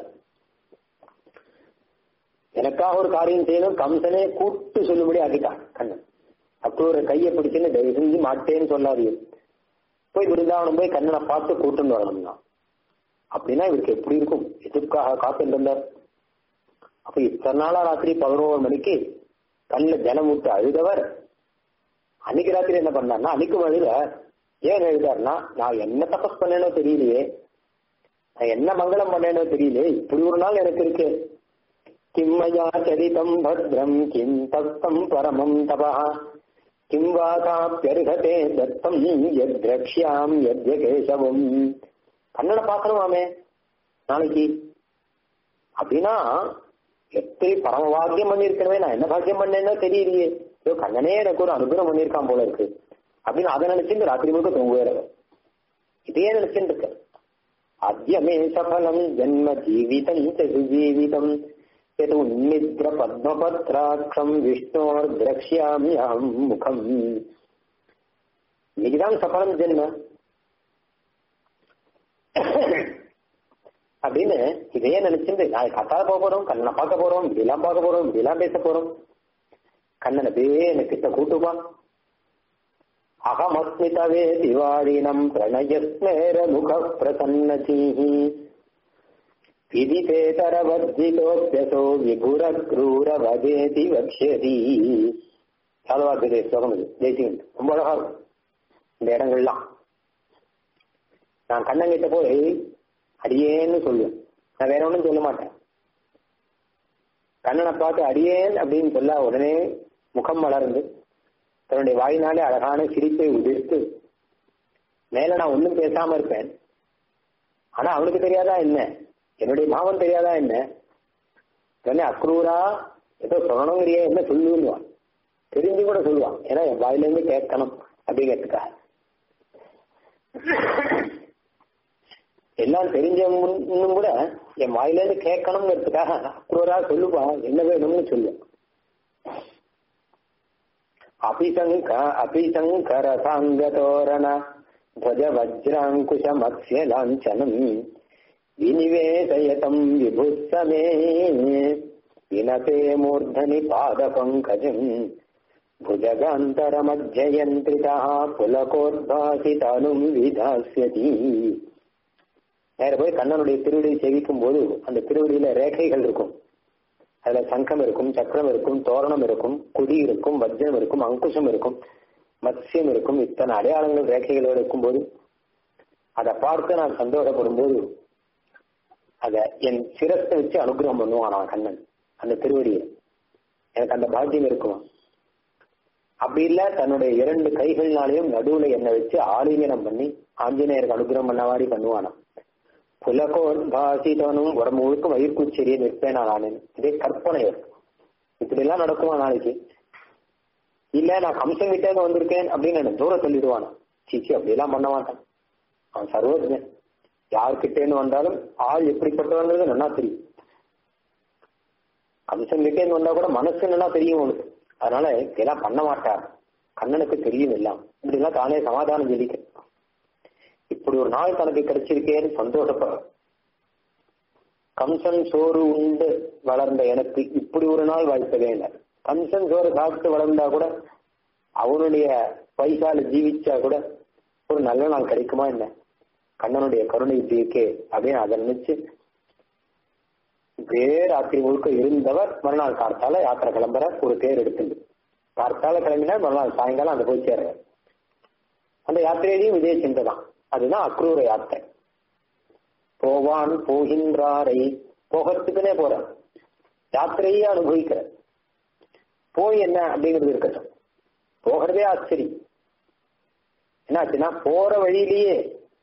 எனக்காக ஒரு காரியம் செய்யணும் கம்சனே கூட்டு சொல்லும்படி ஆக்கிட்டான் கண்ணன் அக்ரூரை கையை பிடிச்சுன்னு தயவு செஞ்சு மாட்டேன்னு சொல்லாதீங்க போய் பிருந்தாவனம் போய் கண்ணனை பார்த்து கூட்டுன்னு வரணும்னா அப்படின்னா இவருக்கு எப்படி இருக்கும் எதுக்காக காத்துட்டு இருந்தார் அப்ப இத்தனை நாளா ராத்திரி பதினோரு மணிக்கு கண்ணில் ஜலம் விட்டு அழுதவர் அன்னைக்கு ராத்திரி என்ன பண்ணார்னா அன்னைக்கும் அழுத ஏன் எழுதாருன்னா நான் என்ன தபஸ் பண்ணேனோ தெரியலையே நான் என்ன மங்களம் பண்ணேனோ தெரியலையே இப்படி ஒரு நாள் எனக்கு இருக்கு கிம்மயா சரிதம் பத்ரம் கிம் தத்தம் பரமம் தபா கிம் வாசாப்பியர்ஹதே தத்தம் எத் திரக்ஷியாம் எத்ய கேசவம் கண்ணனை பார்க்கணுமாமே நாளைக்கு அப்படின்னா எப்படி பரம பாக்கியம் பண்ணிருக்கவே நான் என்ன பாக்கியம் பண்ணேன்னா தெரியலையே ஐயோ கண்ணனே எனக்கு ஒரு அனுகிரகம் பண்ணியிருக்கான் போல இருக்கு அப்படின்னு அதை நினைச்சுட்டு ராத்திரி முழுக்க தூங்குவேற இதையே நினைச்சுட்டு இருக்க அத்தியமே சபலம் ஜென்ம ஜீவிதம் ஜீவிதம் எது உன்னித்ர பத்மபத்ராட்சம் விஷ்ணோர் திரக்ஷாமியாம் முகம் இன்னைக்குதான் சபலம் ஜென்ம அப்படின்னு இதையே நினைச்சிருந்து நான் கத்தால போக போறோம் கண்ணனை பார்க்க போறோம் இப்படிலாம் பார்க்க போறோம் இப்படிலாம் பேச போறோம் கண்ணன் அப்படியே எனக்கு கிட்ட கூட்டுப்பா அகமஸ்மிதவே திவாரினம் பிரணயஸ்மேர முக பிரசன்னதீஹி விதிதேதரவர்ஜிதோப்யசோ விபுர கிரூர வதேதி வக்ஷதி சாதவாத்திய ஸ்லோகம் இது ஜெய்சிங் ரொம்ப அழகா இருக்கும் இந்த இடங்கள்லாம் நான் கண்ணங்கிட்ட போய் அடியேன்னு சொல்லுவேன் நான் வேற ஒன்றும் சொல்ல மாட்டேன் கண்ணனை பார்த்து அடியேன் அப்படின்னு சொல்ல உடனே முகம் வளர்ந்து தன்னுடைய வாயினாலே அழகான சிரிப்பை உதிர்த்து மேல நான் ஒன்றும் பேசாம இருப்பேன் ஆனா அவனுக்கு தெரியாதா என்ன என்னுடைய பாவம் தெரியாதா என்ன உடனே அக்ரூரா ஏதோ சொல்லணுங்கிறிய என்ன சொல்லுவான் தெரிஞ்சு கூட சொல்லுவான் ஏன்னா என் வாயிலிருந்து கேட்கணும் அப்படிங்கிறதுக்காக எல்லாம் தெரிஞ்சவனும் கூட என் வாயிலிருந்து கேட்கணுங்கிறதுக்காக அக்ரூரா சொல்லுப்பா என்ன வேணும்னு சொல்லுவான் அபிசங்க அபிசங்கர சாங்கதோரண ध्वज वज्राङ्कुश मत्स्य लाञ्छनम् विनिवेशयतम् विभुत्समे विनते मूर्धनि पादपङ्कजम् भुजगान्तरमध्ययन्त्रितः पुलकोद्भासितानुम् विधास्यति நேர போய் கண்ணனுடைய திருவடியை சேவிக்கும் போது அந்த திருவடியில ரேகைகள் இருக்கும் அதுல சங்கம் இருக்கும் சக்கரம் இருக்கும் தோரணம் இருக்கும் குடி இருக்கும் வஜ்ரம் இருக்கும் அங்குஷம் இருக்கும் மத்சியம் இருக்கும் இத்தனை அடையாளங்கள் ரேகைகளோடு இருக்கும்போது அதை பார்த்து நான் சந்தோஷப்படும் போது அத என் சிரத்தை வச்சு அனுகிரகம் பண்ணுவான் நான் கண்ணன் அந்த திருவடியை எனக்கு அந்த பாக்கியம் இருக்குமா அப்படி இல்ல தன்னுடைய இரண்டு கைகள்னாலையும் நடுவுல என்னை வச்சு ஆலிங்கனம் பண்ணி ஆஞ்சநேயருக்கு அனுகிரகம் பண்ண மாதிரி பண்ணுவானா புலகோத்பாசிதனும் உடம்பு முழுக்க வயிற்குச்செறியை நிற்பேன் நான் இதே கற்பனை இப்படி எல்லாம் நடக்குமா நாளைக்கு இல்ல நான் கம்சன் கிட்டே வந்திருக்கேன் அப்படின்னு என்ன தூரம் சொல்லிடுவானா சீச்சி அப்படியெல்லாம் பண்ண மாட்டான் அவன் சர்வஜன் யார்கிட்டேன்னு வந்தாலும் ஆள் எப்படிப்பட்டவங்கிறது நல்லா தெரியும் கம்சன் கிட்டே வந்தா கூட மனசு நல்லா தெரியும் அவனுக்கு அதனால இதெல்லாம் பண்ண மாட்டார் கண்ணனுக்கு தெரியும் எல்லாம் இப்படி எல்லாம் தானே சமாதானம் ஜெயிக்க இப்படி ஒரு நாள் தனக்கு கிடைச்சிருக்கேன்னு சந்தோஷப்படுற கம்சன் சோறு உண்டு வளர்ந்த எனக்கு இப்படி ஒரு நாள் வாய்ப்பதே இல்லை கம்சன் சோறு சாப்பிட்டு வளர்ந்தா கூட அவனுடைய பைசால ஜீவிச்சா கூட ஒரு நல்ல நாள் கிடைக்குமா என்ன கண்ணனுடைய கருணை இப்படி இருக்கே அப்படின்னு அதை நினைச்சு பேர் ராத்திரி முழுக்க இருந்தவர் மறுநாள் கார்த்தால யாத்திரை கிளம்புற ஒரு பேர் எடுத்துண்டு கார்த்தால கிளம்பினா மறுநாள் சாயங்காலம் அங்க போய் சேர்ற அந்த யாத்திரையிலையும் இதே சிந்தை தான் அதுதான் அக்ரூர யாத்திரை போவான் போகின்றாரை போகிறதுக்குனே போறான் யாத்திரையே அனுபவிக்கிற போய் என்ன அப்படிங்கிறது இருக்கட்டும் போகிறதே ஆச்சரியம் என்னாச்சுன்னா போற வழியிலேயே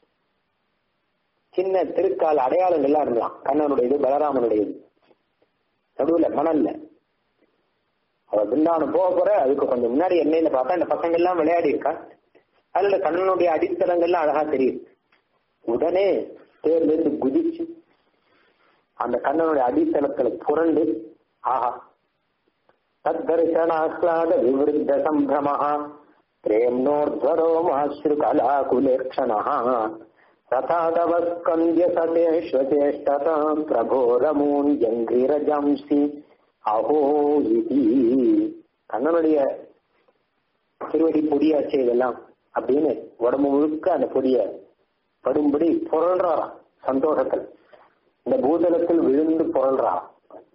சின்ன திருக்கால் அடையாளங்கள்லாம் இருக்கலாம் கண்ணனுடையது பலராமனுடையது நடுவுல மணல்ல அவ பிருந்தாவனம் போக போற அதுக்கு கொஞ்சம் முன்னாடி எண்ணெயில பார்த்தா இந்த பசங்க எல்லாம் விளையாடி இருக்கா அதுல கண்ணனுடைய அடித்தளங்கள்லாம் அழகா தெரியும் உடனே தேர்ல இருந்து குதிச்சு அந்த கண்ணனுடைய அடித்தளத்துல புரண்டு ஆஹா தத்தர்ஷனாஹ்லாத விவருத்த சம்பிரமः प्रेम्णोर्ध्वरो माश्रुकलाकुलेक्षणः रथादवस्कन्द्य सतेष्वचेष्टताम् प्रभोरमून्यङ्घ्रिरजंसि அஹோ இதி கண்ணனுடைய திருவடி பொடியாச்சு இதெல்லாம் அப்படின்னு உடம்பு முழுக்க அந்த பொடிய படும்படி புரள்றாராம் சந்தோஷத்தில் இந்த பூதலத்தில் விழுந்து புரள்றாராம்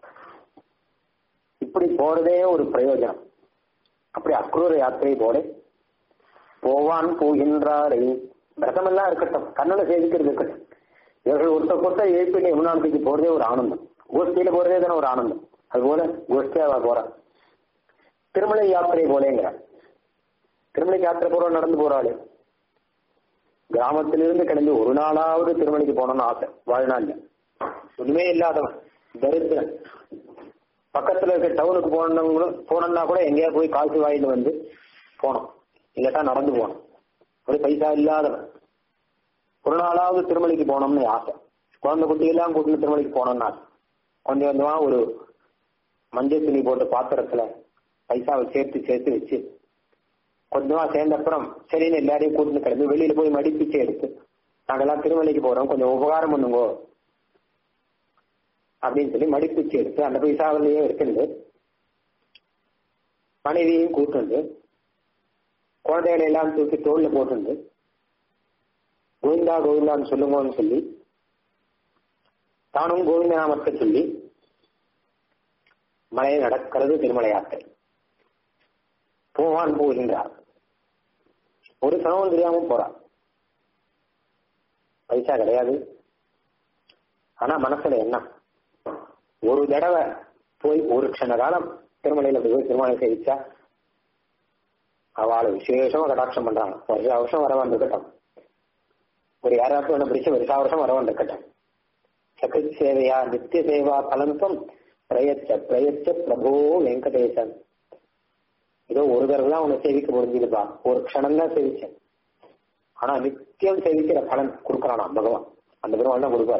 இப்படி போறதே ஒரு பிரயோஜனம் அப்படி அக்ரூர யாத்திரை போட போவான் போகின்றாரை விரதமெல்லாம் இருக்கட்டும் கண்ணனை சேவிக்கிறது இருக்கட்டும் இவர்கள் ஒருத்தர் ஒருத்தர் எழுப்பிட்டு யமுனாந்திக்கு போறதே ஒரு ஆனந்தம் கோஷ்டியில போறதே தானே ஒரு ஆனந்தம் அதுபோல கோஷ்டியாவா போறான் திருமலை யாத்திரை போலேங்கிறான் திருமலை யாத்திரை போற நடந்து போறாளு கிராமத்திலிருந்து கிளம்பி ஒரு நாளாவது திருமலைக்கு போகணும்னு ஆசை வாழ்நாள்ல ஒண்ணுமே இல்லாதவன் தரித்திரன் பக்கத்துல இருக்க டவுனுக்கு போனவங்களும் போனோம்னா கூட எங்கேயா போய் காசு வாங்கிட்டு வந்து போனோம் இல்லாட்டா நடந்து போனோம் ஒரு பைசா இல்லாதவன் ஒரு நாளாவது திருமலைக்கு போனோம்னு ஆசை குழந்தை குட்டியெல்லாம் கூட்டிட்டு திருமலைக்கு போனோம்னா கொஞ்சம் கொஞ்சமா ஒரு மஞ்சள் துணி போட்டு பாத்திரத்துல பைசாவை சேர்த்து சேர்த்து வச்சு கொஞ்சமா சேர்ந்த அப்புறம் சரின்னு எல்லாரையும் கூட்டிட்டு கிளம்பி வெளியில போய் மடிப்பிச்சு எடுத்து நாங்கெல்லாம் திருமலைக்கு போறோம் கொஞ்சம் உபகாரம் பண்ணுங்கோ அப்படின்னு சொல்லி மடிப்பிச்சு எடுத்து அந்த பைசாவிலேயே எடுத்துட்டு மனைவியையும் கூட்டுண்டு குழந்தைகளை எல்லாம் தூக்கி தோல்ல போட்டுண்டு கோவிந்தா கோவிந்தான்னு சொல்லுங்கன்னு சொல்லி தானும் கோவிந்த நாமத்தை சொல்லி மலையை நடக்கிறது திருமலை யாத்திரை போவான் போகின்றார் ஒரு சனவும் தெரியாம போறார் பைசா கிடையாது ஆனா மனசுல என்ன ஒரு தடவை போய் ஒரு க்ஷண காலம் திருமலையில போய் திருமலை சேவிச்சா அவளை விசேஷமா கடாட்சம் பண்றாங்க வருஷ வருஷம் வர வந்துக்கட்டும் ஒரு யாராச்சும் ஒன்று பிடிச்ச வருஷா வருஷம் வர வந்துக்கட்டும் சக்கரி சேவையா நித்திய சேவா பலந்தம் பிரயச்ச பிரயச்ச பிரபோ வெங்கடேசன் ஏதோ ஒரு தடவை தான் உன்னை சேவிக்க முடிஞ்சுதுப்பா ஒரு க்ஷணம் தான் சேவிச்சேன் ஆனா நித்தியம் சேவிக்கிற பலன் கொடுக்கறானா பகவான் அந்த பெருமாள் தான் கொடுப்பாரு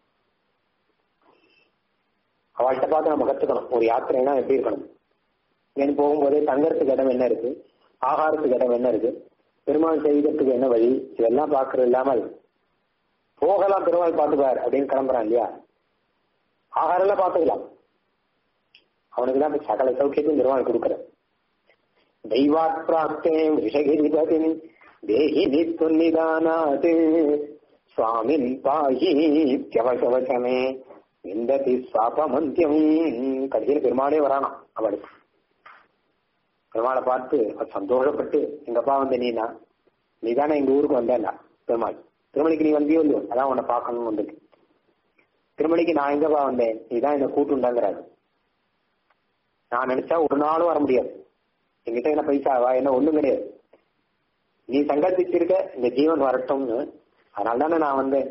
அவள்கிட்ட பார்த்து நம்ம கத்துக்கணும் ஒரு யாத்திரைனா எப்படி இருக்கணும் இங்கே போகும்போது தங்கறதுக்கு இடம் என்ன இருக்கு ஆகாரத்துக்கு இடம் என்ன இருக்கு பெருமாள் செய்கிறதுக்கு என்ன வழி இதெல்லாம் பார்க்கறது இல்லாமல் போகலாம் பெருமாள் பார்த்துப்பார் அப்படின்னு கிளம்புறான் இல்லையா ஆகாரம் எல்லாம் பார்த்துக்கலாம் அவனுக்கு தான் சகல சௌக்கியத்தையும் பெருமாள் கொடுக்குற தெய்வாத் பிராப்தே விஷகிரிபதின் தேஹி நித்துநிதானாத் சுவாமின் பாஹி தியவசவசமே விந்ததி சாபமந்தியம் கடைசியில் பெருமாளே வரானாம் அவளுக்கு பெருமாளை பார்த்து அவர் சந்தோஷப்பட்டு எங்கப்பா வந்த நீனா நீ தானே எங்க ஊருக்கு வந்தேன்னா பெருமாள் திருமலைக்கு நீ வந்தியோ இல்லையோ அதான் உன்னை பார்க்கணும்னு வந்திருக்கு திருமலைக்கு நான் எங்கப்பா வந்தேன் நீ தான் என்னை கூட்டுண்டாங்கிறாரு நான் நினைச்சா ஒரு நாளும் வர முடியாது என்கிட்ட என்ன பைசாவா என்ன ஒண்ணும் கிடையாது நீ சங்கல்பிச்சிருக்க இந்த ஜீவன் வரட்டும்னு அதனால தானே நான் வந்தேன்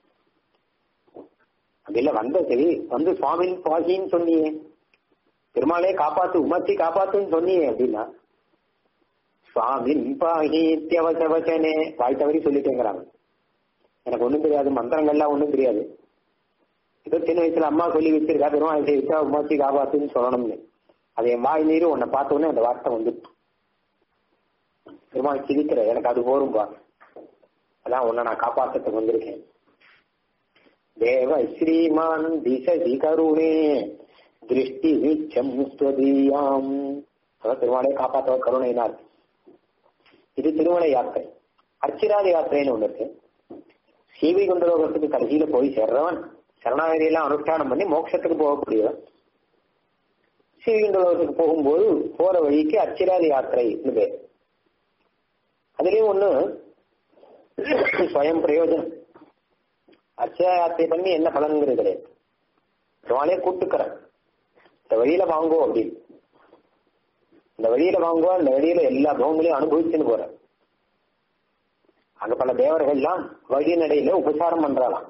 அப்படி இல்ல வந்த சரி வந்து சுவாமின் பாகின்னு சொன்னியே பெருமாளே காப்பாத்து உமர்த்தி காப்பாத்துன்னு சொன்னியே அப்படின்னா சுவாமின் பாகித்யவசவச்சனே வாய் தவறி சொல்லிட்டேங்கிறாங்க எனக்கு ஒண்ணும் தெரியாது மந்திரங்கள்லாம் ஒண்ணும் தெரியாது ஏதோ சின்ன வயசுல அம்மா சொல்லி வச்சிருக்கா பெருமாள் செய்விச்சா உமர்த்தி காப்பாத்துன்னு சொல்லணும்னு அது என் வாய் மீறி உன்னை பார்த்த உடனே அந்த வார்த்தை வந்து பெருமாள் சிரிக்கிற எனக்கு அது போரும்பா அதான் உன்னை நான் காப்பாற்றத்துக்கு வந்திருக்கேன் தேவ ஸ்ரீமான் திசதி கருணே திருஷ்டி வீச்சம் ஸ்வதீயாம் அதான் திருமலை காப்பாற்ற கருணையினார் இது திருமலை யாத்திரை அர்ச்சிராதி யாத்திரைன்னு ஒண்ணு இருக்கு சீவை குண்டலோகத்துக்கு கடைசியில போய் சேர்றவன் சரணாகதியெல்லாம் அனுஷ்டானம் பண்ணி மோட்சத்துக்கு போகக்கூடியவன் சீவிகுண்டலோகத்துக்கு போகும்போது போற வழிக்கு அர்ச்சிராதி யாத்திரைன்னு பேர் அதுலயும் ஒண்ணு ஸ்வயம் பிரயோஜனம் அர்ச்சா யாத்திரை பண்ணி என்ன பலன்கிறது கிடையாது நானே கூட்டுக்கிறேன் இந்த வழியில வாங்கோ அப்படின்னு இந்த வழியில வாங்குவா இந்த வழியில எல்லா போகங்களையும் அனுபவிச்சுன்னு போற அங்க பல தேவர்கள்லாம் வழிநடையில உபசாரம் பண்றாளாம்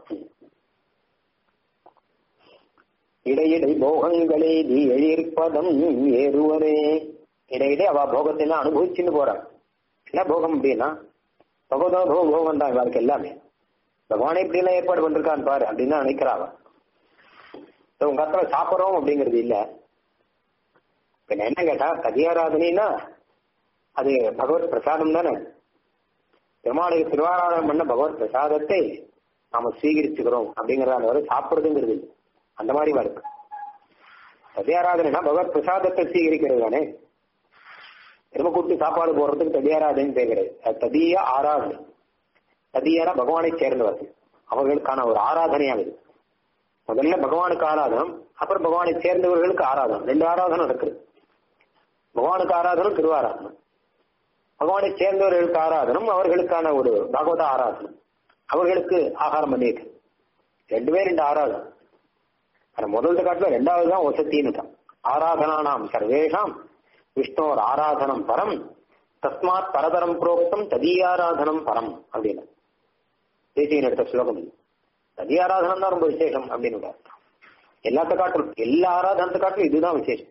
இடையிடை போகங்களே நீ எழிற்பதம் ஏறுவரே இடையிடை அவ போகத்தை அனுபவிச்சுன்னு போறான் என்ன போகம் அப்படின்னா பகவதோ போ போகம் தான் இவருக்கு எல்லாமே பகவானே இப்படி எல்லாம் ஏற்பாடு பண்ணிருக்கான்னு பாரு அப்படின்னு தான் நினைக்கிறாவ உங்க அத்தனை சாப்பிட்றோம் அப்படிங்கிறது இல்ல இப்ப என்ன கேட்டா கதியாராதனைனா அது பகவத் பிரசாதம் தானே பெருமாளுக்கு திருவாராதனம் பண்ண பகவத் பிரசாதத்தை நாம ஸ்வீகரிச்சுக்கிறோம் அப்படிங்கறத வரை சாப்பிடுறதுங்கிறது இல்லை அந்த மாதிரி இருக்கு ததியாராதனைனா பகவத் பிரசாதத்தை ஸ்வீகரிக்கிறது தானே திரும்ப கூப்பிட்டு சாப்பாடு போடுறதுக்கு ததியாராதனை தேவையாது அது ததிய ஆராதனை ததியாரா பகவானை சேர்ந்தவர்கள் அவர்களுக்கான ஒரு ஆராதனையாகுது முதல்ல பகவானுக்கு ஆராதனம் அப்புறம் பகவானை சேர்ந்தவர்களுக்கு ஆராதனம் ரெண்டு ஆராதனம் நடக்குது பகவானுக்கு ஆராதனம் திருவாராதனம் பகவானை சேர்ந்தவர்களுக்கு ஆராதனம் அவர்களுக்கான ஒரு பகவத ஆராதனம் அவர்களுக்கு ஆகாரம் பண்ணியிருக்கு ரெண்டுமே ரெண்டு ஆராதனம் ஆனா முதல் காட்டுல ரெண்டாவது தான் வசத்தின்னு தான் ஆராதனானாம் சர்வேஷாம் விஷ்ணோர் ஆராதனம் பரம் தஸ்மாத் பரதரம் புரோக்தம் ததியாராதனம் பரம் அப்படின்னு தேசியன் எடுத்த ஸ்லோகம் இது ததியாராதனம் தான் ரொம்ப விசேஷம் அப்படின்னு எல்லாத்த காட்டிலும் எல்லா ஆராதனத்தை காட்டிலும் இதுதான் விசேஷம்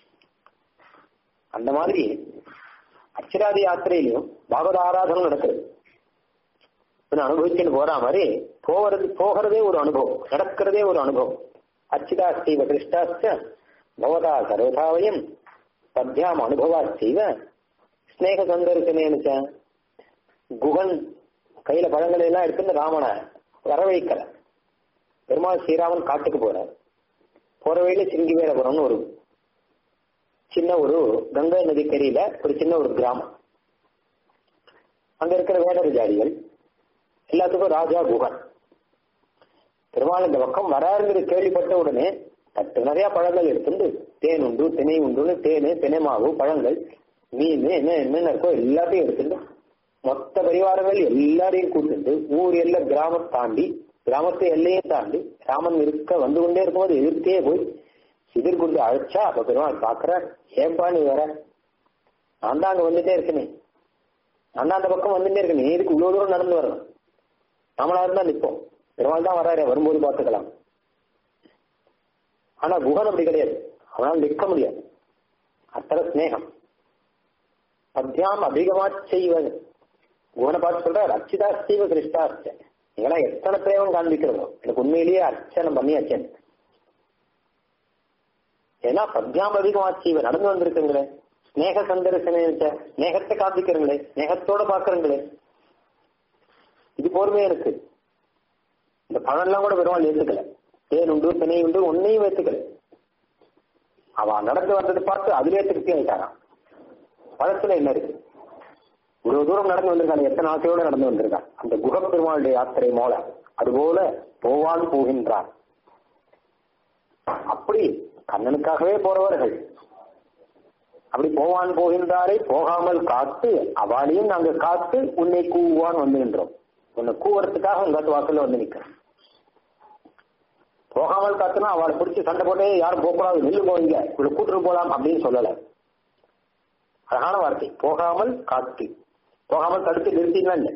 அந்த மாதிரி அச்சராதி யாத்திரையிலையும் பாகவத ஆராதனம் நடக்குது அனுபவிச்சுன்னு போற மாதிரி போகிறது போகிறதே ஒரு அனுபவம் நடக்கிறதே ஒரு அனுபவம் அச்சிதாஸ்தீவ திருஷ்டாச்ச பவதா சர்வதாவயம் பத்யாம் அனுபவா செய்வ ஸ்னேக சந்தர்சனேனுச்ச குகன் கையில பழங்களை எல்லாம் எடுத்துன்னு ராமனை வரவைக்கல பெருமாள் ஸ்ரீராமன் காட்டுக்கு போறார் போற வழியில சிங்கிவேரபுரம்னு ஒரு சின்ன ஒரு கங்கை நதிக்கரையில ஒரு சின்ன ஒரு கிராமம் அங்க இருக்கிற வேடர் ஜாதிகள் எல்லாத்துக்கும் ராஜா குகன் பெருமாள் இந்த பக்கம் வராருங்கிறது கேள்விப்பட்ட உடனே தட்டு நிறைய பழங்கள் எடுத்துட்டு தேன் உண்டு திணை உண்டுன்னு தேனு தினை மாவு பழங்கள் மீன் என்ன என்னென்ன இருக்கோ எல்லாத்தையும் எடுத்துட்டு மொத்த பரிவாரங்கள் எல்லாரையும் கூட்டிட்டு ஊர் எல்ல கிராமம் தாண்டி கிராமத்தை எல்லையே தாண்டி ராமன் இருக்க வந்து கொண்டே இருக்கும்போது எதிர்த்தே போய் எதிர் கொடுத்து அழைச்சா அப்ப பெருமாள் பாக்குறார் ஏன்பா நீ வர நான் தான் அங்க வந்துட்டே இருக்கனே நான் தான் அந்த பக்கம் வந்துட்டே இருக்கேன் நீ இதுக்கு இவ்வளவு தூரம் நடந்து வரணும் நம்மளா இருந்தா நிற்போம் பெருமாள் தான் வராரு வரும்போது பார்த்துக்கலாம் ஆனா குகன் அப்படி கிடையாது அவனால் நிற்க முடியாது அத்தனை ஸ்நேகம் பத்யாம் அதிகமா செய்வது குகனை பார்த்து சொல்றார் அச்சிதாஸ்தீவ கிருஷ்டாஸ்த நீங்களாம் எத்தனை பிரேமம் காண்பிக்கிறதோ எனக்கு உண்மையிலேயே அர்ச்சனை பண்ணி அச்சன் ஏன்னா பத்யாம் அதிகமா செய்வ நடந்து வந்திருக்குங்களே ஸ்நேக சந்தர்சனே ஸ்நேகத்தை காண்பிக்கிறீங்களே ஸ்நேகத்தோட பாக்குறீங்களே இது போர்மே இருக்கு இந்த பழம் எல்லாம் கூட பெருமாள் ஏத்துக்கல தேன் உண்டு திணை உண்டு ஒன்னையும் ஏத்துக்கல அவன் நடந்து வந்ததை பார்த்து அதுலயே திருப்தி ஆயிட்டாரான் பழத்துல என்ன இருக்கு இவ்வளவு தூரம் நடந்து வந்திருக்காங்க எத்தனை ஆசையோட நடந்து வந்திருக்கான் அந்த குக பெருமாளுடைய யாத்திரை போல அதுபோல போவான் போகின்றார் அப்படி கண்ணனுக்காகவே போறவர்கள் அப்படி போவான் போகின்றாரை போகாமல் காத்து அவளையும் நாங்க காத்து உன்னை கூவான் வந்து நின்றோம் உன்னை கூவறதுக்காக உங்க வாசல்ல வந்து நிக்கிறோம் போகாமல் காத்துனா அவளை பிடிச்சி சண்டை போட்டே யாரும் போகக்கூடாது நெல்லு போவீங்க இவ்வளவு கூட்டுட்டு போலாம் அப்படின்னு சொல்லல அழகான வார்த்தை போகாமல் காத்து போகாமல் தடுத்து நிறுத்தினா இல்லை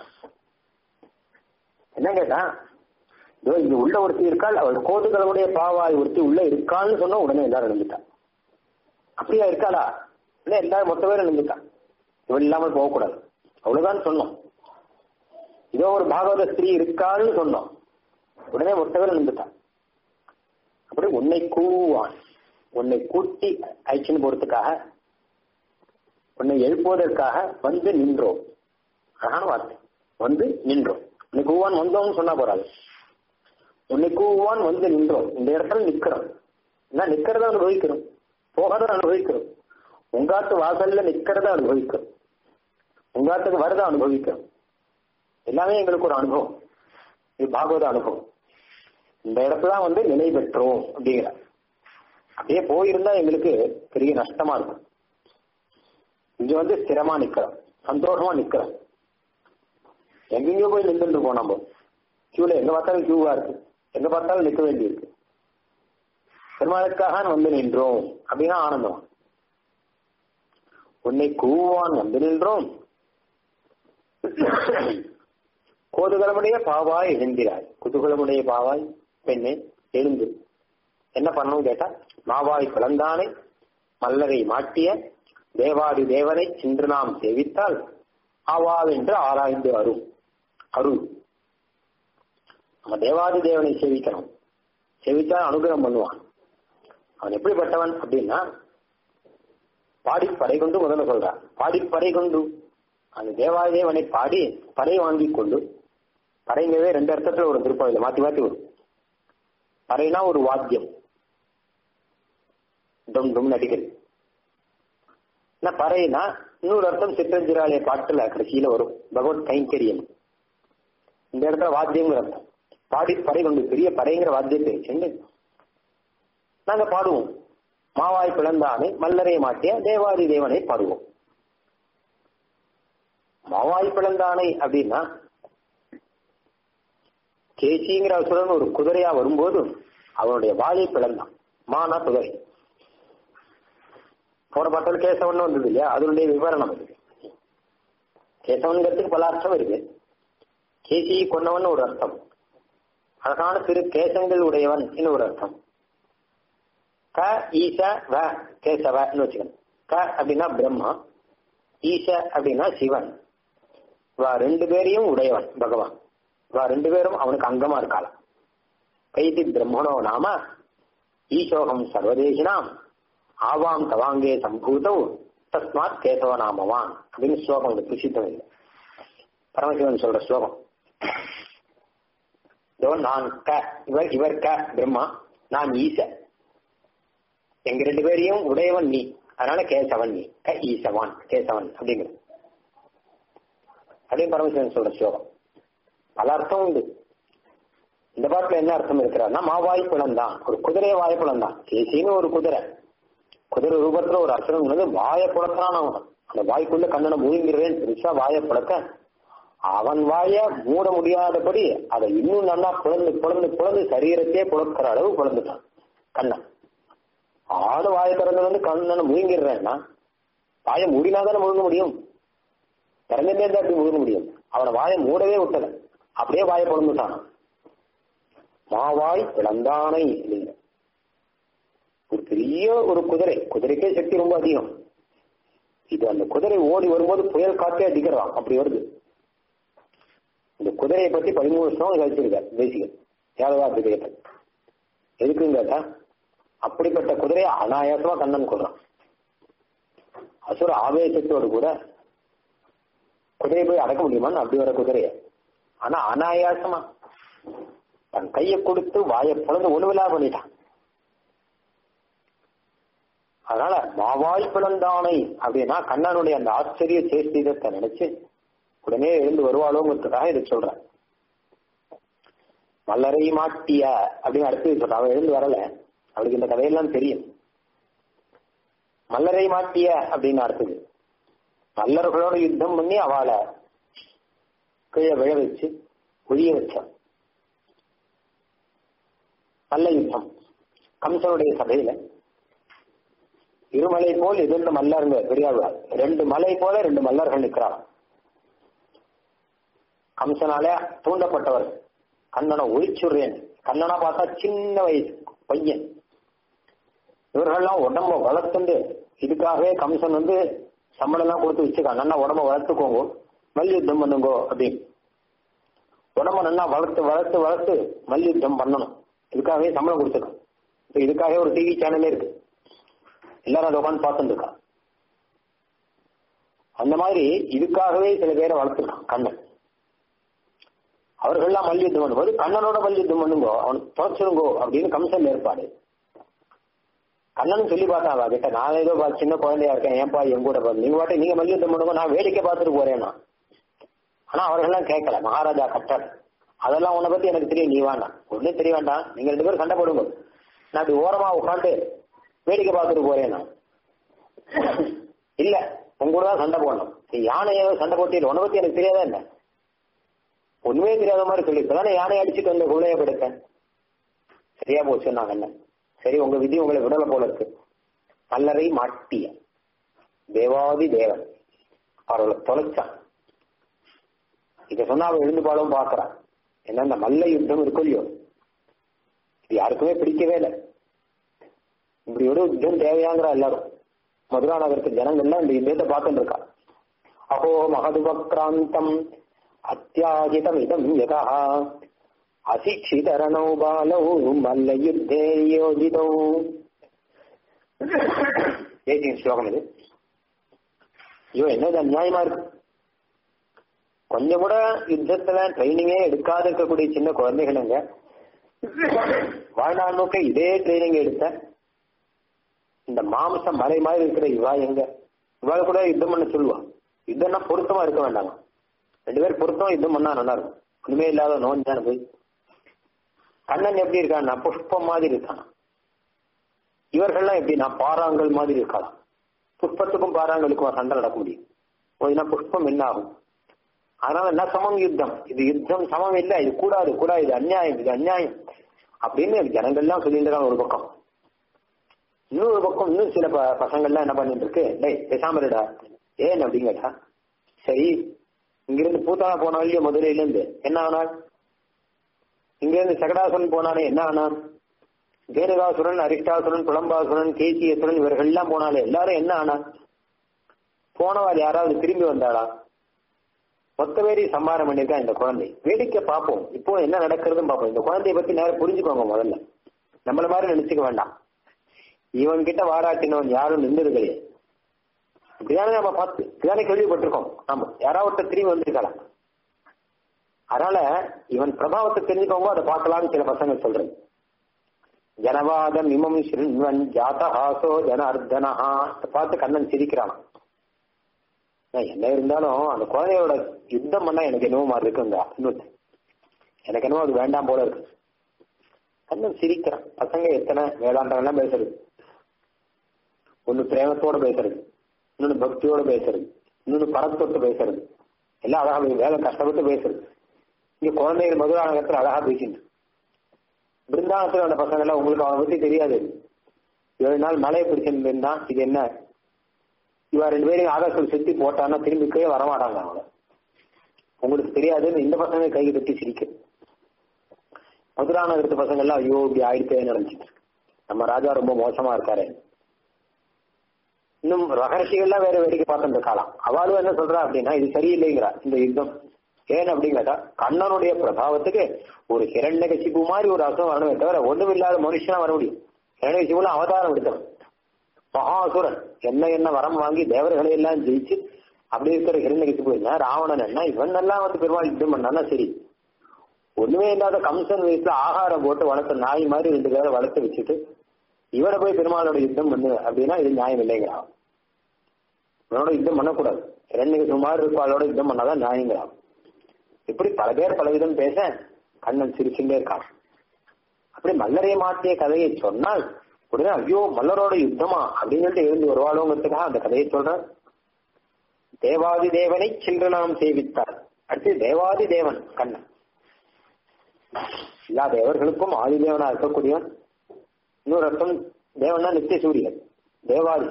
என்ன கேட்டா இதோ இங்க உள்ள ஒருத்தி இருக்காள் அவள் கோதுகளுடைய பாவாய் ஒருத்தி உள்ள இருக்கான்னு சொன்னா உடனே எல்லாரும் எழுந்துட்டான் அப்படியா இருக்காளா இல்ல எல்லாரும் மொத்த பேர் எழுந்துட்டான் இவள் இல்லாமல் போகக்கூடாது அவ்வளவுதான் சொன்னோம் இதோ ஒரு பாகவத ஸ்திரீ இருக்கான்னு சொன்னோம் உடனே மொத்த பேர் எழுந்துட்டான் அப்படி உன்னை கூவான் உன்னை கூட்டி அழைச்சின்னு போறதுக்காக உன்னை எழுப்புவதற்காக வந்து நின்றோம் அழகான வார்த்தை வந்து நின்றோம் உன்னை கூவான் வந்தோம்னு சொன்னா போறாது உன்னை கூவான் வந்து நின்றோம் இந்த இடத்துல நிக்கிறோம் என்ன நிக்கிறத அனுபவிக்கிறோம் போகிறத அனுபவிக்கிறோம் உங்காத்து வாசல்ல நிக்கிறத அனுபவிக்கிறோம் உங்காத்துக்கு வரத அனுபவிக்கிறோம் எல்லாமே எங்களுக்கு ஒரு அனுபவம் இது பாகவத அனுபவம் இந்த இடத்துல வந்து நிலை பெற்றோம் அப்படிங்கிற அப்படியே போயிருந்தா எங்களுக்கு பெரிய நஷ்டமா இருக்கும் இங்க வந்து ஸ்திரமா நிக்கிறோம் சந்தோஷமா நிக்கிறோம் எங்கெங்கயோ போய் நின்று இருக்கோம் நம்ம கியூல எங்க பார்த்தாலும் கியூவா இருக்கு எங்க பார்த்தாலும் நிற்க வேண்டியிருக்கு பெருமாளுக்காக வந்து நின்றோம் அப்படின்னா ஆனந்தம் உன்னை கூவான் வந்து நின்றோம் கோதுகலமுடைய பாவாய் எழுந்திராய் குதூகலமுடைய பாவாய் பெண்ணே எழுந்து என்ன பண்ணணும் கேட்டா மாவாய் பிளந்தானை மல்லரை மாட்டிய தேவாதி தேவனை சென்று நாம் சேவித்தால் ஆவாவென்று ஆராய்ந்து அரும் அருள் நம்ம தேவாதி தேவனை சேவிக்கணும் சேவித்தால் அனுகிரகம் பண்ணுவான் அவன் எப்படிப்பட்டவன் அப்படின்னா பாடி படை கொண்டு முதல்ல சொல்றான் பாடி படை கொண்டு அந்த தேவாதி தேவனை பாடி படை வாங்கி கொண்டு பறைங்கவே ரெண்டு அர்த்தத்துல ஒரு திருப்பாவில மாத்தி மாத்தி வரும் பறைனா ஒரு வாத்தியம் டும் டும் நடிகள் பறைனா இன்னொரு அர்த்தம் சிற்றஞ்சிராலய பாட்டுல கடைசியில வரும் பகவத் கைங்கரியம் இந்த இடத்துல வாத்தியங்கிற அர்த்தம் பாடி பறை கொண்டு பெரிய பறைங்கிற வாத்தியத்தை வச்சுண்டு நாங்க பாடுவோம் மாவாய் பிளந்தானை மல்லரை மாட்டிய தேவாதி தேவனை பாடுவோம் மாவாய் பிளந்தானை அப்படின்னா கேசிங்கிற அசுரன் ஒரு குதிரையா வரும்போது அவனுடைய வாயை பிளந்தான் மானா குதிரை போன பாட்டில் கேசவன் வந்தது இல்லையா அதனுடைய விவரணம் அது கேசவன்கிறதுக்கு பல அர்த்தம் இருக்கு கேசியை கொன்னவன் ஒரு அர்த்தம் அழகான திரு கேசங்கள் உடையவன் ஒரு அர்த்தம் க ஈச வ கேசவன்னு வச்சுக்கணும் க அப்படின்னா பிரம்மா ஈச அப்படின்னா சிவன் வா ரெண்டு பேரையும் உடையவன் பகவான் வா ரெண்டு பேரும் அவனுக்கு அங்கமா இருக்காளாம் கைதி பிரம்மணோ நாம ஈசோகம் சர்வதேசினாம் ஆவாம் தவாங்கே சம்பூதௌ தஸ்மாத் கேசவ நாமவான் அப்படின்னு ஸ்லோகம் இந்த பிரசித்தம் இல்லை பரமசிவன் சொல்ற ஸ்லோகம் இதோ நான் க இவர் இவர் க பிரம்மா நான் ஈச எங்க ரெண்டு பேரையும் உடையவன் நீ அதனால கேசவன் நீ க ஈசவான் கேசவன் அப்படிங்கிற அப்படின்னு பரமசிவன் சொல்ற ஸ்லோகம் பல அர்த்தம் உண்டு இந்த பாட்டுல என்ன அர்த்தம் இருக்கிறாருன்னா மாவாய் தான் ஒரு குதிரை வாய்ப்புலம் தான் கேசின்னு ஒரு குதிரை குதிரை ரூபத்துல ஒரு அர்த்தம் வந்து வாய புலத்தான் அவன் அந்த வாய்க்குள்ள கண்ணனை முழுங்கிறேன் பெருசா வாய புலக்க அவன் வாய மூட முடியாதபடி அதை இன்னும் நல்லா புலந்து புலந்து புலந்து சரீரத்தையே புலக்கிற அளவு புலந்துட்டான் கண்ணன் ஆடு வாய திறந்து வந்து கண்ணனை முழுங்கிடுறேன்னா வாயை மூடினாதானே முழுங்க முடியும் திறந்துட்டே தான் அப்படி முழுங்க முடியும் அவனை வாயை மூடவே விட்டல அப்படியே வாயை புலந்துட்டான் மாவாய் பிளந்தானை இல்லைங்க ஒரு பெரிய ஒரு குதிரை குதிரைக்கே சக்தி ரொம்ப அதிகம் இது அந்த குதிரை ஓடி வரும்போது புயல் காற்றே அடிக்கிறதாம் அப்படி வருது இந்த குதிரையை பத்தி பதிமூணு வருஷம் கழிச்சிருக்காரு தேசிகன் யாதவா விஜயத்தை எதுக்குன்னு கேட்டா அப்படிப்பட்ட குதிரையை அனாயாசமா கண்ணன் கொள்றான் அசுர ஆவேசத்தோடு கூட குதிரையை போய் அடக்க முடியுமான்னு அப்படி வர குதிரைய ஆனா அனாயாசமா தன் கையை கொடுத்து வாயை பிளந்து ஒண்ணுவில்லா பண்ணிட்டான் அதனால மாவாய் பிளந்தானை அப்படின்னா கண்ணனுடைய அந்த ஆச்சரிய சேஷ்டிதத்தை நினைச்சு உடனே எழுந்து வருவாளோங்கிறதுக்காக இதை சொல்றேன் மல்லரை மாட்டிய அப்படின்னு அடுத்து சொல்ற அவன் எழுந்து வரல அவளுக்கு இந்த கதையெல்லாம் தெரியும் மல்லரை மாட்டிய அப்படின்னு அடுத்தது மல்லர்களோட யுத்தம் பண்ணி அவளை கீழே விழ வச்சு ஒழிய வச்சான் நல்ல யுத்தம் கம்சனுடைய சபையில இருமலை போல் எதிர்ந்த மல்லருங்க பெரியாழ்வார் ரெண்டு மலை போல ரெண்டு மல்லர்கள் நிற்கிறாங்க கம்சனால தூண்டப்பட்டவர் கண்ணனை ஒழிச்சுடுறேன் கண்ணனா பார்த்தா சின்ன வயசு பையன் இவர்கள்லாம் உடம்ப வளர்த்துண்டு இதுக்காகவே கம்சன் வந்து சம்பளம் எல்லாம் கொடுத்து வச்சுக்கான் நல்லா உடம்ப வளர்த்துக்கோங்க மல்யுத்தம் பண்ணுங்கோ அப்படின்னு உடம்ப நல்லா வளர்த்து வளர்த்து வளர்த்து மல்யுத்தம் பண்ணணும் இதுக்காகவே சம்பளம் கொடுத்துருக்கான் இப்போ இதுக்காகவே ஒரு டிவி சேனலே இருக்கு எல்லாரும் அதை உட்காந்து பார்த்துட்டு இருக்கா அந்த மாதிரி இதுக்காகவே சில பேரை வளர்த்துருக்கான் கண்ணன் அவர்கள்லாம் மல்யுத்தம் பண்ணும்போது கண்ணனோட மல்யுத்தம் பண்ணுங்கோ அவன் துவச்சிருங்கோ அப்படின்னு கம்சன் ஏற்பாடு கண்ணன் சொல்லி பார்த்தான் அவ கிட்ட நான் ஏதோ பா- சின்ன குழந்தையா இருக்கேன் ஏன்பா என் கூட பாரு நீங்க பாட்டு நீங்க மல்யுத்தம் பண்ணுங்க நான் வேடிக்கை பார்த்துட்டு போறேன்னா ஆனா அவர்கள்லாம் கேட்கல மகாராஜா கட்டர் அதெல்லாம் உன்னை பத்தி எனக்கு தெரியும் நீ வேண்டாம் ஒன்னும் தெரிய வேண்டாம் நீங்க ரெண்டு பேரும் சண்டை போடுங்க நான் இப்படி ஓரமா உட்காந்து வேடிக்கை பார்த்துட்டு போறேன் நான் இல்ல உங்க கூட தான் சண்டை போடணும் நீ யானையை சண்டை போட்டு உன்னை பத்தி எனக்கு தெரியாதா என்ன ஒண்ணுமே தெரியாத மாதிரி சொல்லி இப்பதானே யானை அடிச்சுட்டு வந்த குழைய படுத்தேன் சரியா போச்சு நான் என்ன சரி உங்க விதி உங்களை விடல போல இருக்கு மல்லரை மாட்டிய தேவாதி தேவன் அவர்களை தொலைச்சான் இத சொன்னா அவன் எழுந்து பாடவும் பாக்குறான் ஏன்னா இந்த மல்ல யுத்தம் இருக்கும் இல்லையோ இது யாருக்குமே பிடிக்கவே இல்லை இப்படி ஒரு யுத்தம் தேவையாங்கிற எல்லாரும் மதுரா நகரத்து ஜனங்கள்லாம் இந்த யுத்தத்தை பார்த்துட்டு இருக்கா அஹோ மகதுபக்ராந்தம் அத்தியாஜிதம் இதம் யதா அசிக்ஷிதரணோ பாலோ மல்ல யுத்தே யோஜிதோ ஏசியின் ஸ்லோகம் இது ஐயோ என்னது அநியாயமா இருக்கு கொஞ்சம் கூட யுத்தத்துல ட்ரைனிங்கே எடுக்காத இருக்கக்கூடிய சின்ன குழந்தைகளுங்க வாழ்நாள் நோக்க இதே ட்ரைனிங் எடுத்த இந்த மாம்ச மலை மாதிரி இருக்கிற இவா எங்க இவாள கூட யுத்தம் பண்ண சொல்லுவா யுத்தம்னா பொருத்தமா இருக்க வேண்டாமா ரெண்டு பேரும் பொருத்தமா யுத்தம் பண்ணா நல்லா இருக்கும் ஒண்ணுமே இல்லாத நோஞ்சான போய் கண்ணன் எப்படி இருக்கான்னா புஷ்பம் மாதிரி இருக்கான் இவர்கள்லாம் எப்படின்னா பாறாங்கல் மாதிரி இருக்கலாம் புஷ்பத்துக்கும் பாறாங்களுக்கும் சண்டை நடக்க முடியும் கொஞ்சம் புஷ்பம் என்ன ஆகும் அதனால என்ன சமம் யுத்தம் இது யுத்தம் சமம் இல்லை இது கூடாது கூடாது இது அநியாயம் இது அநியாயம் அப்படின்னு ஜனங்கள்லாம் சொல்லிட்டு இருக்காங்க ஒரு பக்கம் இன்னொரு பக்கம் இன்னும் சில ப- பசங்கள்லாம் என்ன பண்ணிட்டு இருக்கு டேய் பேசாம இருடா ஏன் அப்படின்னு கேட்டா சரி இங்கிருந்து பூத்தான போன இல்லையோ மதுரையில இருந்து என்ன ஆனாள் இங்க இருந்து சகடாசன் போனானே என்ன ஆனான் தேனுகாசுரன் அரிஷ்டாசுரன் புலம்பாசுரன் கேசியசுரன் இவர்கள் எல்லாம் போனாலே எல்லாரும் என்ன ஆனா போனவாள் யாராவது திரும்பி வந்தாளா மொத்த பேரையும் சம்பாரம் பண்ணிருக்கா இந்த குழந்தை வேடிக்கை பார்ப்போம் இப்போ என்ன நடக்கிறதுன்னு பார்ப்போம் இந்த குழந்தைய பத்தி நேரம் புரிஞ்சுக்கோங்க முதல்ல நம்மள மாதிரி நினைச்சுக்க வேண்டாம் இவன் கிட்ட வாராட்டினவன் யாரும் நின்றது கிடையாது இப்படிதானே நம்ம பார்த்து இப்படிதானே கேள்விப்பட்டிருக்கோம் ஆமா யாராவது ஒருத்தர் திரும்பி வந்திருக்கலாம் அதனால இவன் பிரபாவத்தை தெரிஞ்சுக்கோங்க அதை பார்க்கலாம்னு சில பசங்க சொல்றது ஜனவாதம் இமம் ஸ்ருண்வன் ஜாதஹாசோ ஜன அர்த்தனஹா பார்த்து கண்ணன் சிரிக்கிறான் என்ன இருந்தாலும் அந்த குழந்தையோட யுத்தம் பண்ணா எனக்கு என்னவோ மாதிரி இருக்குங்க இன்னொரு எனக்கு என்னவோ அது வேண்டாம் போல இருக்கு கண்ணன் சிரிக்கிறான் பசங்க எத்தனை வேதாந்தம் எல்லாம் பேசுறது ஒன்னு பிரேமத்தோட பேசுறது இன்னொன்னு பக்தியோட பேசுறது இன்னொன்னு பணத்தொட்டு பேசுறது எல்லாம் அழகா வேலை கஷ்டப்பட்டு பேசுறது இங்க குழந்தைகள் மதுரானகத்துல அழகா பேசிட்டு பிருந்தாவனத்துல அந்த பசங்க எல்லாம் உங்களுக்கு அவனை பத்தி தெரியாது ஏழு நாள் மழையை பிடிச்சிருந்தான் இது என்ன இவன் ரெண்டு பேரும் ஆகாசத்தில் சுத்தி போட்டான்னா திரும்பி கீழே வரமாட்டாங்க அவங்க உங்களுக்கு தெரியாதுன்னு இந்த பசங்க கை கட்டி சிரிக்கும் மதுரானகரத்து பசங்க எல்லாம் ஐயோ இப்படி ஆயிடுச்சே நினைச்சிட்டு நம்ம ராஜா ரொம்ப மோசமா இருக்காரு இன்னும் ரகசியெல்லாம் வேற வேடிக்கை பார்த்த இந்த காலம் அவளும் என்ன சொல்றா அப்படின்னா இது சரியில்லைங்கிறா இந்த யுத்தம் ஏன் அப்படின்னு கேட்டா கண்ணனுடைய பிரபாவத்துக்கு ஒரு ஹிரண்ய கசிப்பு மாதிரி ஒரு அசுரம் வரணுமே தவிர ஒண்ணும் இல்லாத மனுஷனா வர முடியும் ஹிரண்ய கசிப்புல அவதாரம் எடுத்தவன் மகாசுரன் என்ன என்ன வரம் வாங்கி தேவர்களை எல்லாம் ஜெயிச்சு அப்படி இருக்கிற ஹிரண்ய கசிப்பு என்ன ராவணன் என்ன இவன் எல்லாம் வந்து பெருமாள் யுத்தம் பண்ணானா சரி ஒண்ணுமே இல்லாத கம்சன் வயசுல ஆகாரம் போட்டு வளர்த்த நாய் மாதிரி ரெண்டு பேரை வளர்த்து வச்சுட்டு இவரை போய் பெருமாளோட யுத்தம் பண்ணு அப்படின்னா இது நியாயம் இல்லைங்கிறான் இவனோட யுத்தம் பண்ணக்கூடாது இரண்டு சுமார் இருப்பாளோட யுத்தம் பண்ணாதான் நியாயங்கிறான் இப்படி பல பேர் பலவிதம் பேச கண்ணன் சிரிச்சுட்டே இருக்கான் அப்படி மல்லரை மாற்றிய கதையை சொன்னால் உடனே ஐயோ மல்லரோட யுத்தமா அப்படின்னு சொல்லிட்டு எழுந்து வருவாளோங்கிறதுக்காக அந்த கதையை சொல்றார் தேவாதி தேவனை சென்று நாம் சேவித்தார் அடுத்து தேவாதி தேவன் கண்ணன் எல்லா தேவர்களுக்கும் ஆதி தேவனா இருக்கக்கூடியவன் இன்னொரு அர்த்தம் தேவன்னா நித்திய சூரியன் தேவாதி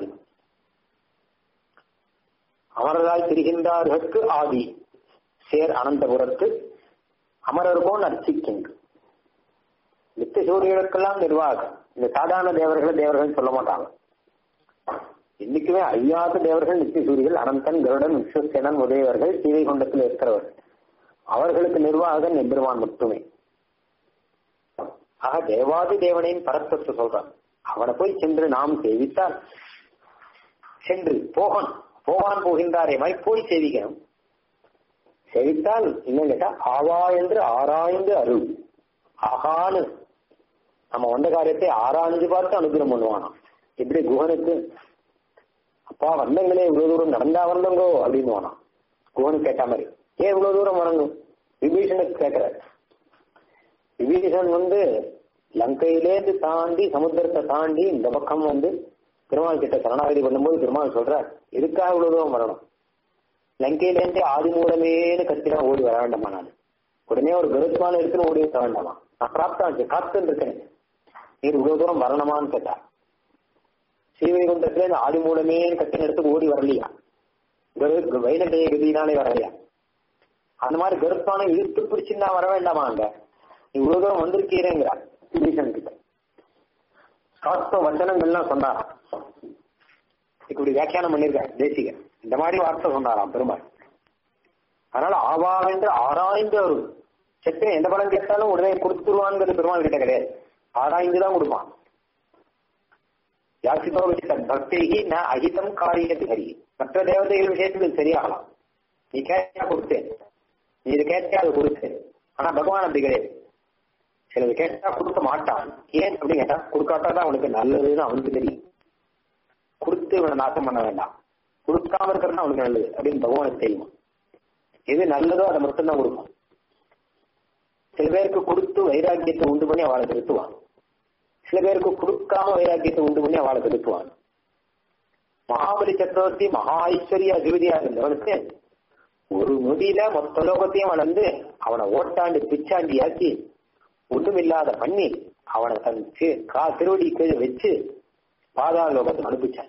அமரராய் திரிகின்றார்களுக்கு ஆதி சேர் அனந்தபுரத்து அமரருக்கோ நர்ச்சிக்கின்ற நித்திய சூரியர்களுக்கெல்லாம் நிர்வாகம் இந்த சாதாரண தேவர்களை தேவர்கள் சொல்ல மாட்டாங்க இன்னைக்குமே அழியாத தேவர்கள் நித்திய சூரியர்கள் அனந்தன் கருடன் விஸ்வசேனன் உதயவர்கள் சீவை கொண்டத்தில் இருக்கிறவர்கள் அவர்களுக்கு நிர்வாகன் எம்பெருமான் மட்டுமே ஆக தேவாதி தேவனையும் பரத்தத்தை சொல்றான் அவனை போய் சென்று நாம் சேவித்தால் சென்று போகன் போவான் போகின்றாரே மாதிரி போய் சேவிக்கணும் சேவித்தால் இன்னும் கேட்டா ஆவா என்று ஆராய்ந்து அருள் ஆகான்னு நம்ம வந்த காரியத்தை ஆராய்ஞ்சு பார்த்து அனுகிரம் பண்ணுவானாம் எப்படி குஹனுக்கு அப்பா வந்தங்களே இவ்வளவு தூரம் நடந்தா வந்தங்கோ அப்படின்னு வானாம் குஹனுக்கு கேட்ட மாதிரி ஏன் இவ்வளவு தூரம் வரணும் விபீஷனுக்கு கேட்கிறாரு விபீஷன் வந்து லங்கையிலேருந்து தாண்டி சமுத்திரத்தை தாண்டி இந்த பக்கம் வந்து பெருமாள் கிட்ட சரணாகதி பண்ணும்போது பெருமாள் சொல்றார் எதுக்காக இவ்வளவு தூரம் வரணும் லங்கையிலேருந்து ஆதி மூலமேனு கத்தினா ஓடி வர வேண்டாமா நான் உடனே ஒரு கருத்துமான எடுத்துன்னு ஓடி வர வேண்டாமா நான் பிராப்தாச்சு காத்துன்னு இருக்கேன் நீர் இவ்வளவு தூரம் வரணுமான்னு கேட்டா ஸ்ரீவைகுண்டத்துல இந்த ஆதி மூலமேனு கத்தின எடுத்து ஓடி வரலையா வைணடைய கதியினாலே வரலையா அந்த மாதிரி கருப்பான இழுத்து பிடிச்சுன்னா வர வேண்டாமா அங்க இவ்வளவு தூரம் வந்திருக்கீரேங்கிறார் விபீஷன் கிட்ட சாஸ்திர வச்சனங்கள்லாம் சொன்னாராம் இப்படி வியாக்கியானம் பண்ணிருக்கார் தேசிக இந்த மாதிரி வார்த்தை சொன்னாராம் பெருமாள் அதனால ஆவாவென்று ஆராய்ந்து வரும் செத்து எந்த படம் கேட்டாலும் உடனே கொடுத்துருவாங்கிறது பெருமாள் கிட்ட கிடையாது ஆராய்ந்து தான் கொடுப்பான் யாசித்தோ விஷயம் பக்திக்கு நான் அகிதம் காரியத்து ஹரி மற்ற தேவதைகள் விஷயத்துக்கு இது சரியாகலாம் நீ கேட்டா கொடுத்தேன் நீ இது கேட்டா அது கொடுத்தேன் ஆனா பகவான் அப்படி கிடையாது சிலது கேட்டா கொடுக்க மாட்டான் ஏன் அப்படின்னு கேட்டா கொடுக்காட்டாதான் அவனுக்கு நல்லதுன்னு அவனுக்கு தெரியும் கொடுத்து இவனை நாசம் பண்ண வேண்டாம் கொடுக்காம இருக்கிறது அவனுக்கு நல்லது அப்படின்னு பகவானுக்கு தெரியும் எது நல்லதோ அதை மட்டும்தான் கொடுக்கும் சில பேருக்கு கொடுத்து வைராக்கியத்தை உண்டு பண்ணி அவளை திருத்துவான் சில பேருக்கு கொடுக்காம வைராக்கியத்தை உண்டு பண்ணி அவளை திருத்துவான் மகாபலி சக்கரவர்த்தி மகா ஐஸ்வர்ய அதிபதியா இருந்தவனுக்கு ஒரு நொடியில மொத்த லோகத்தையும் வளர்ந்து அவனை ஓட்டாண்டு பிச்சாண்டி ஆக்கி ஒண்ணுமில்லாத பண்ணி அவனை தன் கா திருவடி கீழே வச்சு பாதாள லோகத்தை அனுப்பிச்சான்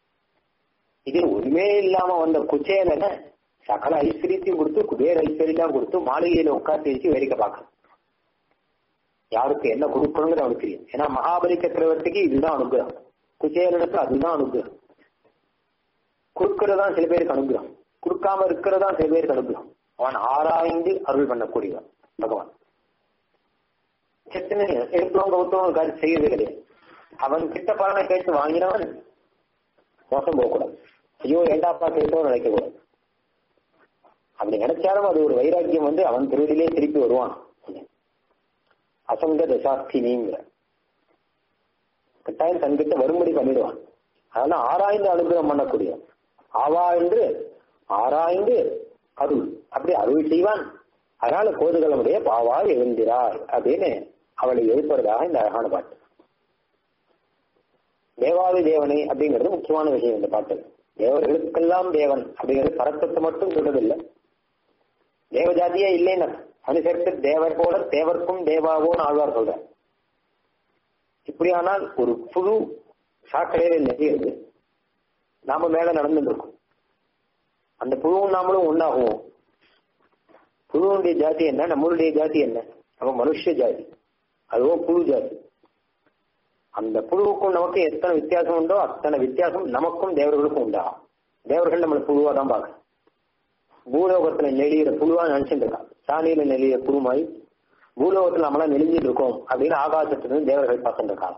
இது ஒண்ணுமே இல்லாம வந்த குச்சேலன சகல ஐஸ்வரியத்தையும் கொடுத்து குபேர ஐஸ்வரியம் கொடுத்து மாளிகையில உட்காந்து வச்சு வேடிக்கை பார்க்க யாருக்கு என்ன கொடுக்கணுங்கிறது அவனுக்கு தெரியும் ஏன்னா மகாபலி சக்கரவர்த்திக்கு இதுதான் அனுகிரகம் குச்சேலனுக்கு அதுதான் அனுகிரகம் கொடுக்கறதா சில பேருக்கு அனுகிரகம் கொடுக்காம இருக்கிறதா சில பேருக்கு அனுகிரகம் அவன் ஆராய்ந்து அருள் பண்ணக்கூடியவன் பகவான் சட்டுன்னு எடுத்தவங்க ஒருத்தவங்க காரியம் செய்யறது கிடையாது அவன் கிட்ட பலனை கேட்டு வாங்கினவன் மோசம் போகக்கூடாது ஐயோ ஏண்டாப்பா கேட்டோம் நினைக்க கூடாது அப்படி நினைச்சாலும் அது ஒரு வைராக்கியம் வந்து அவன் திருவிழிலே திருப்பி வருவான் அசங்க தசாஸ்தினிங்கிற கட்டாயம் தன்கிட்ட வரும்படி பண்ணிடுவான் அதெல்லாம் ஆராய்ந்து அனுகிரகம் பண்ணக்கூடியவன் ஆவா என்று ஆராய்ந்து அருள் அப்படி அருள் செய்வான் அதனால கோதுகளுடைய பாவா எழுந்திரார் அப்படின்னு அவளை எழுப்புறதாக இந்த அழகான பாட்டு தேவாதி தேவனை அப்படிங்கிறது முக்கியமான விஷயம் இந்த பாட்டு தேவர்களுக்கெல்லாம் தேவன் அப்படிங்கிறது பரத்தத்தை மட்டும் சொல்றதில்லை தேவஜாதியே இல்லைன்னு அனுசரித்து தேவர் போல தேவர்க்கும் தேவாவோன்னு ஆழ்வார் சொல்ற இப்படியானால் ஒரு புழு சாக்கடையில நெறியது நாம மேல நடந்துட்டு இருக்கோம் அந்த புழுவும் நாமளும் ஒன்னாகுவோம் புழுவுடைய ஜாதி என்ன நம்மளுடைய ஜாதி என்ன நம்ம மனுஷ ஜாதி அதுவோ புழு ஜாதி அந்த புழுவுக்கும் நமக்கு எத்தனை வித்தியாசம் உண்டோ அத்தனை வித்தியாசம் நமக்கும் தேவர்களுக்கும் உண்டாகும் தேவர்கள் நம்மளை புழுவா தான் பார்க்க பூலோகத்துல நெளியிற புழுவா நினைச்சுட்டு இருக்கான் சாணியில நெளிய புழு மாதிரி பூலோகத்துல நம்மளா நெளிஞ்சிட்டு இருக்கோம் அப்படின்னு ஆகாசத்துல தேவர்கள் பார்த்துட்டு இருக்காங்க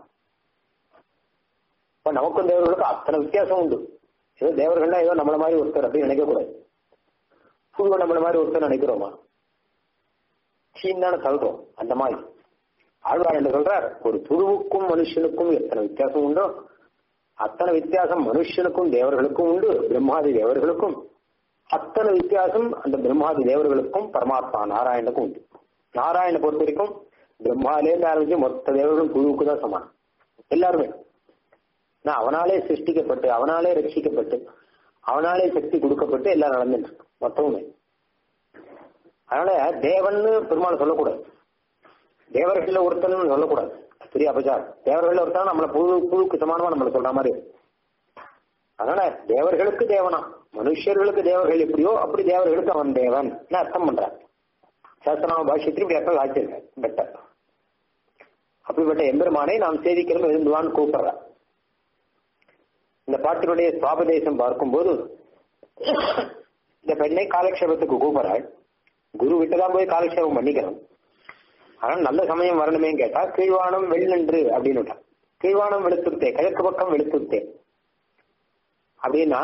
இப்ப நமக்கும் தேவர்களுக்கும் அத்தனை வித்தியாசம் உண்டு ஏதோ தேவர்கள்னா ஏதோ நம்மள மாதிரி ஒருத்தர் அப்படின்னு நினைக்க கூடாது புழுவை நம்மள மாதிரி ஒருத்தர் நினைக்கிறோமா சீன் தானே சொல்றோம் அந்த மாதிரி ஆழ்வார் என்ன சொல்றார் ஒரு புழுவுக்கும் மனுஷனுக்கும் எத்தனை வித்தியாசம் உண்டோ அத்தனை வித்தியாசம் மனுஷனுக்கும் தேவர்களுக்கும் உண்டு பிரம்மாதி தேவர்களுக்கும் அத்தனை வித்தியாசம் அந்த பிரம்மாதி தேவர்களுக்கும் பரமாத்மா நாராயணனுக்கும் உண்டு நாராயண பொறுத்த வரைக்கும் பிரம்மாலேருந்து ஆரம்பிச்சு மொத்த தேவர்களும் புழுவுக்கு தான் சமானம் எல்லாருமே நான் அவனாலே சிருஷ்டிக்கப்பட்டு அவனாலே ரட்சிக்கப்பட்டு அவனாலே சக்தி கொடுக்கப்பட்டு எல்லாம் நடந்துட்டு இருக்கு மொத்தமுமே அதனால தேவன்னு பெருமாள் சொல்லக்கூடாது தேவர்கள்ல ஒருத்தன் சொல்லக்கூடாது பெரிய அபச்சாரம் தேவர்கள் ஒருத்தன் நம்மள புழு புழுக்கு சமானமா நம்மள சொல்ற மாதிரி அதனால தேவர்களுக்கு தேவனா மனுஷர்களுக்கு தேவர்கள் எப்படியோ அப்படி தேவர்களுக்கு அவன் தேவன் அர்த்தம் பண்றான் சாஸ்திரநாம பாஷ்யத்தில் இப்படி அர்த்தம் ஆச்சிருக்க பெட்டர் அப்படிப்பட்ட எம்பெருமானை நாம் சேவிக்கிறோம் எழுந்துவான்னு கூப்பிடுறான் இந்த பாட்டினுடைய சுவாபதேசம் பார்க்கும்போது இந்த பெண்ணை காலக்ஷேபத்துக்கு கூப்பிடுறாள் குரு விட்டுதான் போய் காலக்ஷேபம் பண்ணிக்கிறோம் ஆனா நல்ல சமயம் வரணுமேன்னு கேட்டா கீழ்வானம் வெள்ளன்று அப்படின்னு கீழ்வானம் வெளுத்துட்டே கிழக்கு பக்கம் வெளுத்துட்டே அப்படின்னா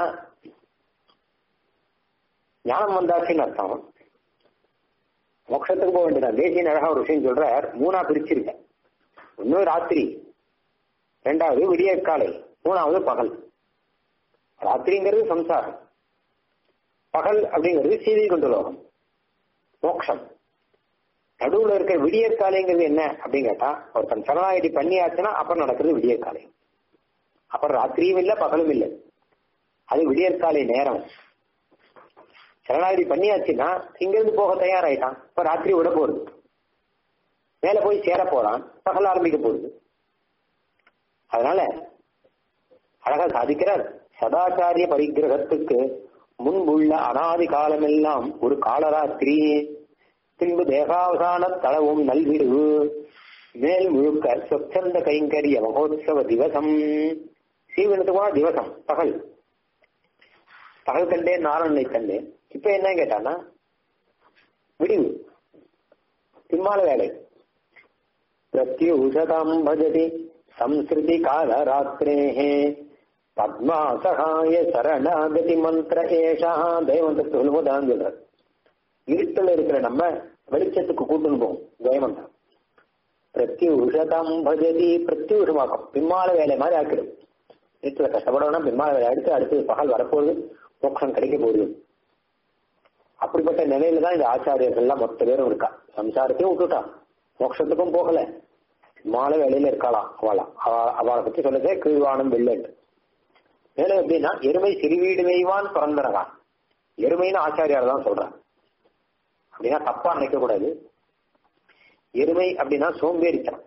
ஞானம் வந்தாச்சுன்னு அர்த்தம் மோட்சத்துக்கு போக வேண்டியதான் தேசிய அழகா ஒரு விஷயம் சொல்றார் மூணா பிரிச்சிருக்க ஒன்னு ராத்திரி ரெண்டாவது விடிய காலை மூணாவது பகல் ராத்திரிங்கிறது சம்சாரம் பகல் அப்படிங்கிறது சீதை கொண்டு லோகம் மோக்ஷம் நடுவுல இருக்கிற விடியற்காலைங்கிறது என்ன அப்படின்னு கேட்டா ஒருத்தன் சரணாகதி பண்ணியாச்சுன்னா அப்புறம் நடக்கிறது விடியற்காலை அப்புறம் ராத்திரியும் இல்லை பகலும் இல்லை அது விடியற்காலை நேரம் சரணாகதி பண்ணியாச்சுன்னா இங்கிருந்து போக தயாராயிட்டான் இப்ப ராத்திரி விட போறது மேல போய் சேர போறான் பகல் ஆரம்பிக்க போகுது அதனால அழகா சாதிக்கிறார் சதாச்சாரிய பரிகிரகத்துக்கு முன்புள்ள அனாதி காலமெல்லாம் ஒரு காலராத்திரி பின்பு தேகாவசான தளவும் நல்விடுவு மேல் முழுக்க சொச்சந்த கைங்கரிய மகோத்சவ திவசம் சீவனத்துக்குமா திவசம் பகல் பகல் கண்டேன் நாராயணனை கண்டேன் இப்ப என்ன கேட்டானா விடிவு பின்மால வேலை பிரத்யூஷதாம் பஜதி சம்ஸ்கிருதி கால ராத்திரேஹே பத்மா சகாய சரணாகதி மந்திர ஏஷா தெய்வந்தத்தை சொல்லும்போது சொல்றார் இருட்டில் இருக்கிற நம்ம வெளிச்சத்துக்கு கூட்டுன்னு போகும் ஜெயமந்தம் பிரத்யூஷதம் பஜதி பிரத்யூஷமாக்கும் பின்மால வேலை மாதிரி ஆக்கிடும் வீட்டுல கஷ்டப்படணும்னா பின்மால வேலை அடுத்து அடுத்து பகல் வரப்போகுது மோட்சம் கிடைக்க போகுது அப்படிப்பட்ட நிலையில தான் இந்த ஆச்சாரியர்கள்லாம் மொத்த பேரும் இருக்கா சம்சாரத்தையும் விட்டுட்டான் மோட்சத்துக்கும் போகல மாலை வேலையில இருக்காளாம் அவளா அவளை பத்தி சொல்லதே கீழ்வானம் வெள்ளன் மேலும் எப்படின்னா எருமை சிறுவீடு மெய்வான் பிறந்தனகான் எருமைன்னு ஆச்சாரியார் தான் சொல்றான் அப்படின்னா தப்பா நினைக்க கூடாது எருமை அப்படின்னா சோம்பேறித்தனம்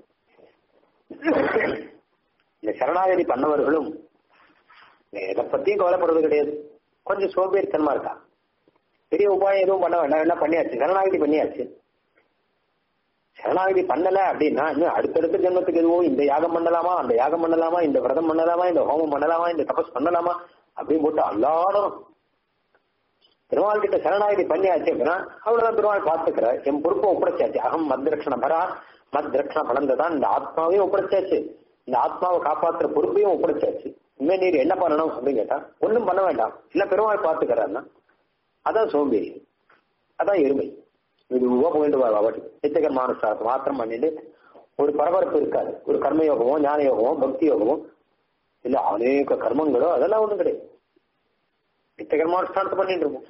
இந்த சரணாகதி பண்ணவர்களும் எதை பத்தியும் கவலைப்படுறது கிடையாது கொஞ்சம் சோம்பேறித்தனமா இருக்கா பெரிய உபாயம் எதுவும் பண்ண வேண்டாம் என்ன பண்ணியாச்சு சரணாகதி பண்ணியாச்சு சரணாகதி பண்ணல அப்படின்னா இன்னும் அடுத்தடுத்த ஜென்மத்துக்கு எதுவோ இந்த யாகம் பண்ணலாமா அந்த யாகம் பண்ணலாமா இந்த விரதம் பண்ணலாமா இந்த ஹோமம் பண்ணலாமா இந்த தபஸ் பண்ணலாமா அப்படின்னு போட்டு அல்லாடணும் பெருமாள் கிட்ட சரணாகதி பண்ணியாச்சு அப்படின்னா அவ்வளவுதான் பெருமாள் பார்த்துக்கிறார் என் பொறுப்பை ஒப்படைச்சாச்சு அகம் மத்ரக்ஷண பரா மத்ரக்ஷண பலந்ததான் இந்த ஆத்மாவையும் ஒப்படைச்சாச்சு இந்த ஆத்மாவை காப்பாத்துற பொறுப்பையும் ஒப்படைச்சாச்சு இனிமே நீர் என்ன பண்ணணும் அப்படின்னு கேட்டா ஒன்றும் பண்ண வேண்டாம் இல்ல பெருமாள் பார்த்துக்கிறாருன்னா அதான் சோம்பேறி அதான் எருமை இது உவா போயிட்டு வா வாட்டி நித்தியகர்மானுஷ்டானத்தை மாத்திரம் பண்ணிட்டு ஒரு பரபரப்பு இருக்காது ஒரு கர்மயோகமோ ஞான யோகமோ பக்தி யோகமோ இல்ல அநேக கர்மங்களோ அதெல்லாம் ஒண்ணும் கிடையாது நித்தியகர்மானுஷ்டானத்தை பண்ணிட்டு இருப்போம்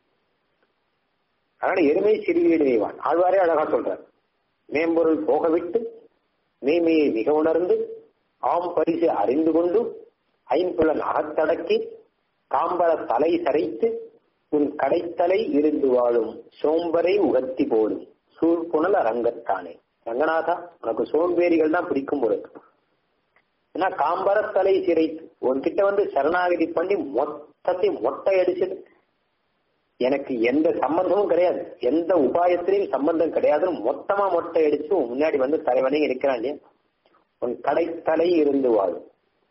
அதனால எருமை சிறுவீடு வைவான் ஆழ்வாரே அழகா சொல்றார் மேம்பொருள் போக விட்டு மேமையை மிக உணர்ந்து ஆம் பரிசு அறிந்து கொண்டு ஐம்புலன் அகத்தடக்கி காம்பர தலை சரைத்து உன் கடைத்தலை இருந்து வாழும் சோம்பரை உகத்தி போடும் சூழ்புணல் அரங்கத்தானே ரங்கநாதா உனக்கு சோம்பேறிகள் தான் பிடிக்கும் பொழுது ஏன்னா காம்பரத்தலை சிரைத்து உன்கிட்ட வந்து சரணாகதி பண்ணி மொத்தத்தையும் மொட்டை அடிச்சது எனக்கு எந்த சம்பந்தமும் கிடையாது எந்த உபாயத்திலையும் சம்பந்தம் கிடையாதுன்னு மொத்தமா மொட்டை அடிச்சு உன் முன்னாடி வந்து தலைவனே இருக்கிறான் இல்லையா உன் கடைத்தலை இருந்து வாழும்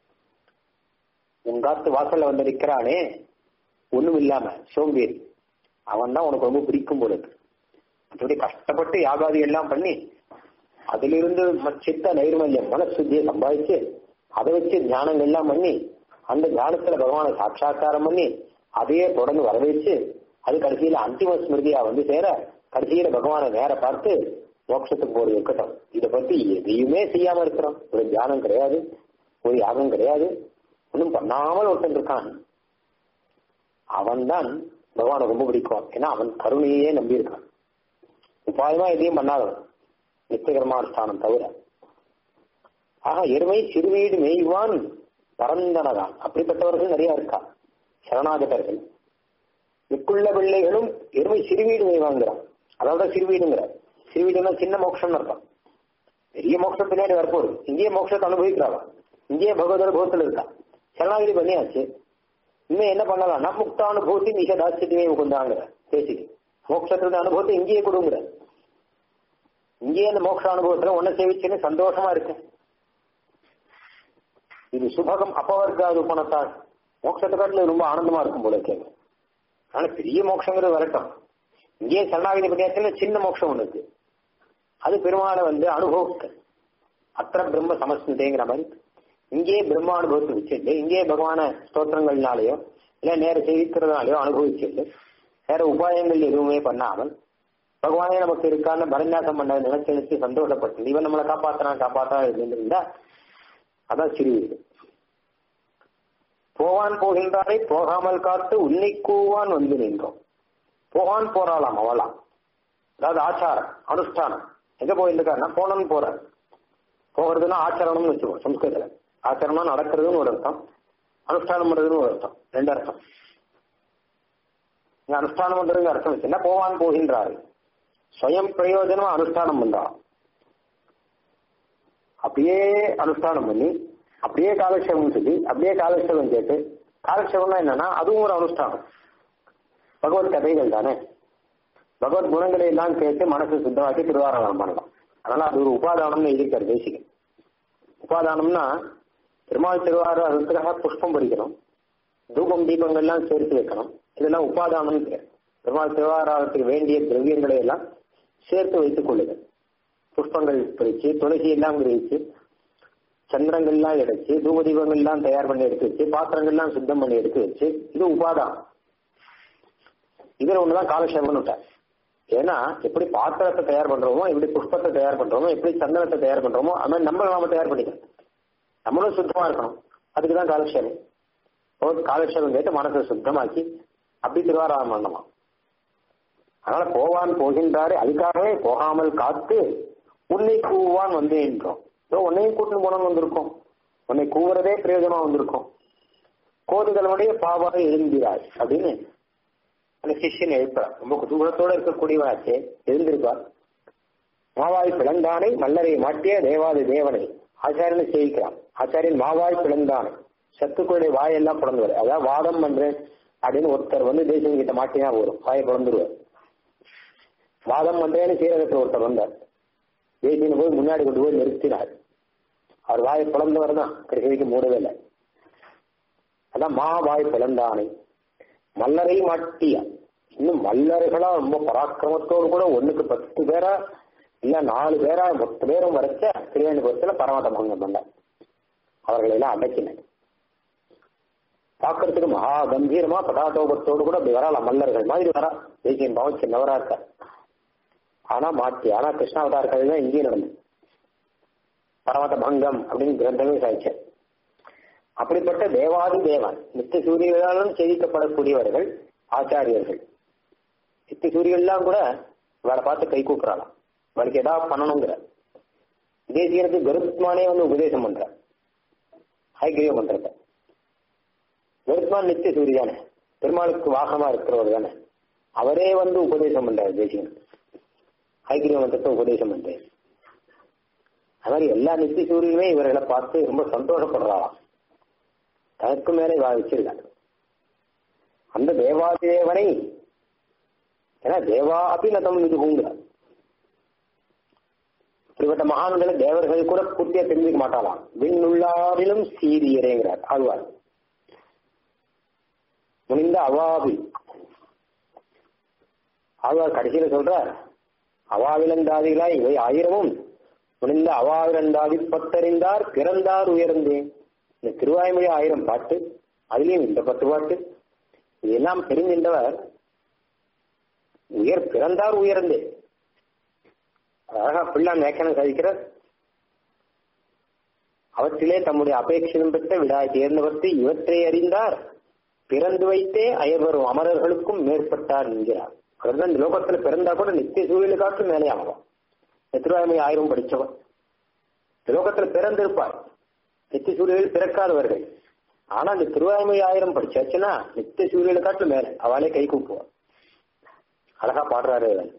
உன் காத்து வாசல்ல வந்து நிற்கிறானே ஒண்ணும் இல்லாம சோம்பேறி அவன் தான் உனக்கு ரொம்ப பிடிக்கும் பொழுது அப்படி கஷ்டப்பட்டு யாகாதி எல்லாம் பண்ணி அதிலிருந்து சித்த நைர்மல்யம் மனசுத்தியை சம்பாதிச்சு அதை வச்சு தியானங்கள் எல்லாம் பண்ணி அந்த தியானத்துல பகவானை சாட்சா்காரம் பண்ணி அதையே தொடர்ந்து வரவேச்சு அது கடைசியில அந்திம ஸ்மிருதியா வந்து சேர கடைசியில பகவானை நேர பார்த்து மோட்சத்துக்கு போறது இருக்கட்டும் இதை பத்தி எதையுமே செய்யாம இருக்கிறோம் ஒரு தியானம் கிடையாது ஒரு யாகம் கிடையாது ஒன்றும் பண்ணாமல் ஒருத்தன் இருக்கான் அவன் தான் பகவானை ரொம்ப பிடிக்கும் ஏன்னா அவன் கருணையே நம்பி இருக்கான் உபாயமா எதையும் பண்ணாதவன் நித்தியகர்மானுஷ்டானம் தவிர ஆக எருமை சிறுவீடு மேய்வான் பரந்தனதான் அப்படிப்பட்டவர்கள் நிறைய இருக்கா சரணாகதர்கள் மிக்குள்ள பிள்ளைகளும் எருமை சிறுவீடு மேய்வாங்கிறான் அதாவது சிறுவீடுங்கிற சிறுவீடுனா சின்ன மோட்சம்னு அர்த்தம் பெரிய மோட்சம் பின்னாடி வரப்போகுது இங்கேயே மோட்சத்தை அனுபவிக்கிறாவா இங்கேயே பகவத் அனுபவத்தில் இருக்கா சரணாகிரி பண்ணியாச்சு இன்னும் என்ன பண்ணலாம் நம்ம முக்த அனுபவத்தை மிக தாட்சியத்தையே கொண்டாங்கிற பேசிக்கு மோட்சத்தோட அனுபவத்தை இங்கேயே கொடுங்கிற இங்கேயே அந்த மோட்ச அனுபவத்துல ஒன்ன சேவிச்சுன்னு சந்தோஷமா இருக்கு இது சுபகம் அப்பவர்க்காது பணத்தால் மோட்சத்தை காட்டில ரொம்ப ஆனந்தமா இருக்கும் போல கேட்க ஆனா பெரிய மோட்சங்கிறது வரட்டும் இங்கேயே சரணாகிரி பண்ணியாச்சுன்னா சின்ன மோட்சம் ஒண்ணு இருக்கு அது பெருமாளை வந்து அனுபவிக்க அத்த பிரம்ம சமஸ்கிருதேங்கிற மாதிரி இங்கேயே பிரம்மா அனுபவத்தை வச்சுட்டு இங்கேயே பகவான ஸ்தோத்திரங்கள்னாலேயோ இல்ல நேர சேவிக்கிறதுனாலயோ அனுபவிச்சுட்டு வேற உபாயங்கள் எதுவுமே பண்ணாமல் பகவானே நமக்கு இருக்கான்னு பரநியாசம் பண்ண நினைச்சு நினைச்சு சந்தோஷப்பட்டு இவன் நம்மளை காப்பாத்தினான் காப்பாத்தான் இருந்திருந்தா அதான் சிறு வீடு போவான் போகின்றாரை போகாமல் காத்து உன்னை கூவான் வந்து நின்றோம் போவான் போறாளாம் அவளாம் அதாவது ஆச்சாரம் அனுஷ்டானம் எங்க போயிருக்காருன்னா போனன்னு போறாரு போகிறதுனா ஆச்சரணம்னு வச்சுக்கோ சம்ஸ்கிருதத்துல ஆச்சரணம் நடக்கிறதுன்னு ஒரு அர்த்தம் அனுஷ்டானம் பண்றதுன்னு ஒரு அர்த்தம் ரெண்டு அர்த்தம் இங்க அனுஷ்டானம் பண்றதுங்க அர்த்தம் வச்சு என்ன போவான் போகின்றாரு ஸ்வயம் பிரயோஜனமா அனுஷ்டானம் பண்றான் அப்படியே அனுஷ்டானம் பண்ணி அப்படியே காலக்ஷேபம் சொல்லி அப்படியே காலக்ஷேபம் கேட்டு காலக்ஷேபம்னா என்னன்னா அதுவும் ஒரு அனுஷ்டானம் பகவத் கதைகள் தானே பகவத் குணங்களை எல்லாம் கேட்டு மனசு சுத்தமாக்கி திருவாரணம் பண்ணலாம் அதனால அது ஒரு உபாதானம்னு எழுதியிருக்காரு தேசிக உபாதானம்னா பெருமாள் திருவாரூரத்துக்காக புஷ்பம் பறிக்கணும் தூபம் தீபங்கள்லாம் சேர்த்து வைக்கணும் இதெல்லாம் உபாதானம் பேர் பெருமாள் திருவாரூரத்துக்கு வேண்டிய திரவியங்களை எல்லாம் சேர்த்து வைத்துக் கொள்ளுதல் புஷ்பங்கள் பிரிச்சு துளசி எல்லாம் பிரிச்சு சந்திரங்கள்லாம் எடுத்து தூப தீபங்கள்லாம் தயார் பண்ணி எடுத்து வச்சு பாத்திரங்கள்லாம் சுத்தம் பண்ணி எடுத்து வச்சு இது உபாதானம் இதுல ஒண்ணுதான் காலக்ஷேபம்னு விட்டார் ஏன்னா எப்படி பாத்திரத்தை தயார் பண்றோமோ எப்படி புஷ்பத்தை தயார் பண்றோமோ எப்படி சந்தனத்தை தயார் பண்றோமோ அது மாதிரி நம்ம நாம தயார் பண்ணிக்கணும் நம்மளும் சுத்தமா இருக்கணும் அதுக்கு தான் காலக்ஷேபம் ஒரு காலக்ஷேபம் கேட்டு மனசை சுத்தமாக்கி அப்படி திருவாராமம் பண்ணலாம் அதனால போவான் போகின்றாரு அதுக்காகவே போகாமல் காத்து உன்னை கூவான் வந்து என்றோம் இதோ உன்னையும் கூட்டின்னு போனோம்னு வந்திருக்கோம் உன்னை கூவுறதே பிரயோஜனமா வந்திருக்கோம் கோதுகளுடைய பாவாக எழுந்திராய் அப்படின்னு அந்த சிஷ்யன் எழுப்புறார் ரொம்ப குதூகலத்தோட இருக்கக்கூடியவனாச்சே எழுந்திருப்பார் மாவாய் பிளந்தானை மல்லரை மாட்டிய தேவாதி தேவனை ஆச்சாரியனை சேவிக்கிறான் ஆச்சாரியன் மாவாய் பிளந்தானை சத்துக்களுடைய வாயெல்லாம் பிறந்துவார் அதாவது வாதம் பண்றேன் அப்படின்னு ஒருத்தர் வந்து தேசம் கிட்ட மாட்டினா வரும் வாயை பிறந்துருவார் வாதம் பண்றேன்னு சீரகத்தில் ஒருத்தர் வந்தார் தேசியனை போய் முன்னாடி கொண்டு போய் நிறுத்தினார் அவர் வாயை பிளந்தவர் தான் கடைசி வரைக்கும் மூடவே இல்லை அதான் மா வாய் பிளந்தானை மல்லரை மாட்டிய இன்னும் மல்லர்களா ரொம்ப பராக்கிரமத்தோடு கூட ஒண்ணுக்கு பத்து பேரா இல்ல நாலு பேரா மொத்த பேரும் வரைச்ச திருவேணிபுரத்துல பரமாட்ட பங்கம் பண்ண அவர்களை எல்லாம் அடக்கின பார்க்கறதுக்கு மகா கம்பீரமா பதாட்டோபத்தோடு கூட அப்படி வரலாம் மல்லர்கள் மாதிரி வரா தேசியம் பாவம் சின்னவரா இருக்க ஆனா மாட்டி ஆனா கிருஷ்ணாவதார கதை தான் இங்கேயும் நடந்தது பரமத பங்கம் அப்படின்னு கிரந்தமே சாய்ச்சார் அப்படிப்பட்ட தேவாதி தேவன் நித்திய சூரியர்களாலும் செய்திக்கப்படக்கூடியவர்கள் ஆச்சாரியர்கள் நித்திய சூரியெல்லாம் கூட இவரை பார்த்து கை கூப்பிடலாம் இவருக்கு ஏதாவது பண்ணணுங்கிற தேசியனுக்கு கருத்மானே வந்து உபதேசம் பண்ற ஹைகிரிய பண்றத கருத்மான் நித்திய சூரிய தானே பெருமாளுக்கு வாகனமா இருக்கிறவர் தானே அவரே வந்து உபதேசம் பண்றாரு தேசியனுக்கு ஹைகிரிய மந்திரத்தை உபதேசம் பண்றாரு அது மாதிரி எல்லா நித்திய சூரியனுமே இவர்களை பார்த்து ரொம்ப சந்தோஷப்படுறாராம் தனக்கு மேலே வா வச்சிருக்காங்க அந்த தேவாதேவனை ஏன்னா தேவா அபிநதம் இதுங்கிறார் இப்படிப்பட்ட மகான்களை தேவர்கள் கூட பூர்த்தியா தெரிஞ்சுக்க மாட்டாளாம் விண்ணுள்ளாரிலும் சீரியரேங்கிறார் ஆழ்வார் முனிந்த அவாவி ஆழ்வார் கடைசியில சொல்றார் அவாவிலந்தாதிகளாய் இவை ஆயிரமும் முனிந்த அவாவிலந்தாதி பத்தறிந்தார் பிறந்தார் உயர்ந்தேன் இந்த திருவாய்மொழி ஆயிரம் பாட்டு அதுலயும் இந்த பத்து பாட்டு இதெல்லாம் தெரிஞ்சின்றவர் உயர் பிறந்தார் உயர்ந்தே அழகா பிள்ளான் வியாக்கியானம் சாதிக்கிறார் அவற்றிலே தம்முடைய அபேட்சிதம் பெற்ற விடாய் தேர்ந்தவர்த்து இவற்றை அறிந்தார் பிறந்து வைத்தே அயர்வரும் அமரர்களுக்கும் மேற்பட்டார் என்கிறார் அவர் தான் இந்த லோகத்துல பிறந்தா கூட நித்திய சூழலுக்காட்டு மேலே ஆகும் திருவாய்மொழி ஆயிரம் படிச்சவர் இந்த லோகத்துல பிறந்திருப்பார் நித்திய சூரியர்கள் பிறக்காதவர்கள் ஆனா இந்த திருவாய்மொழி ஆயிரம் படிச்சாச்சுன்னா நித்திய சூரியனை காட்டு மேல அவளே கை கூப்புவார் அழகா பாடுறாரு இவன்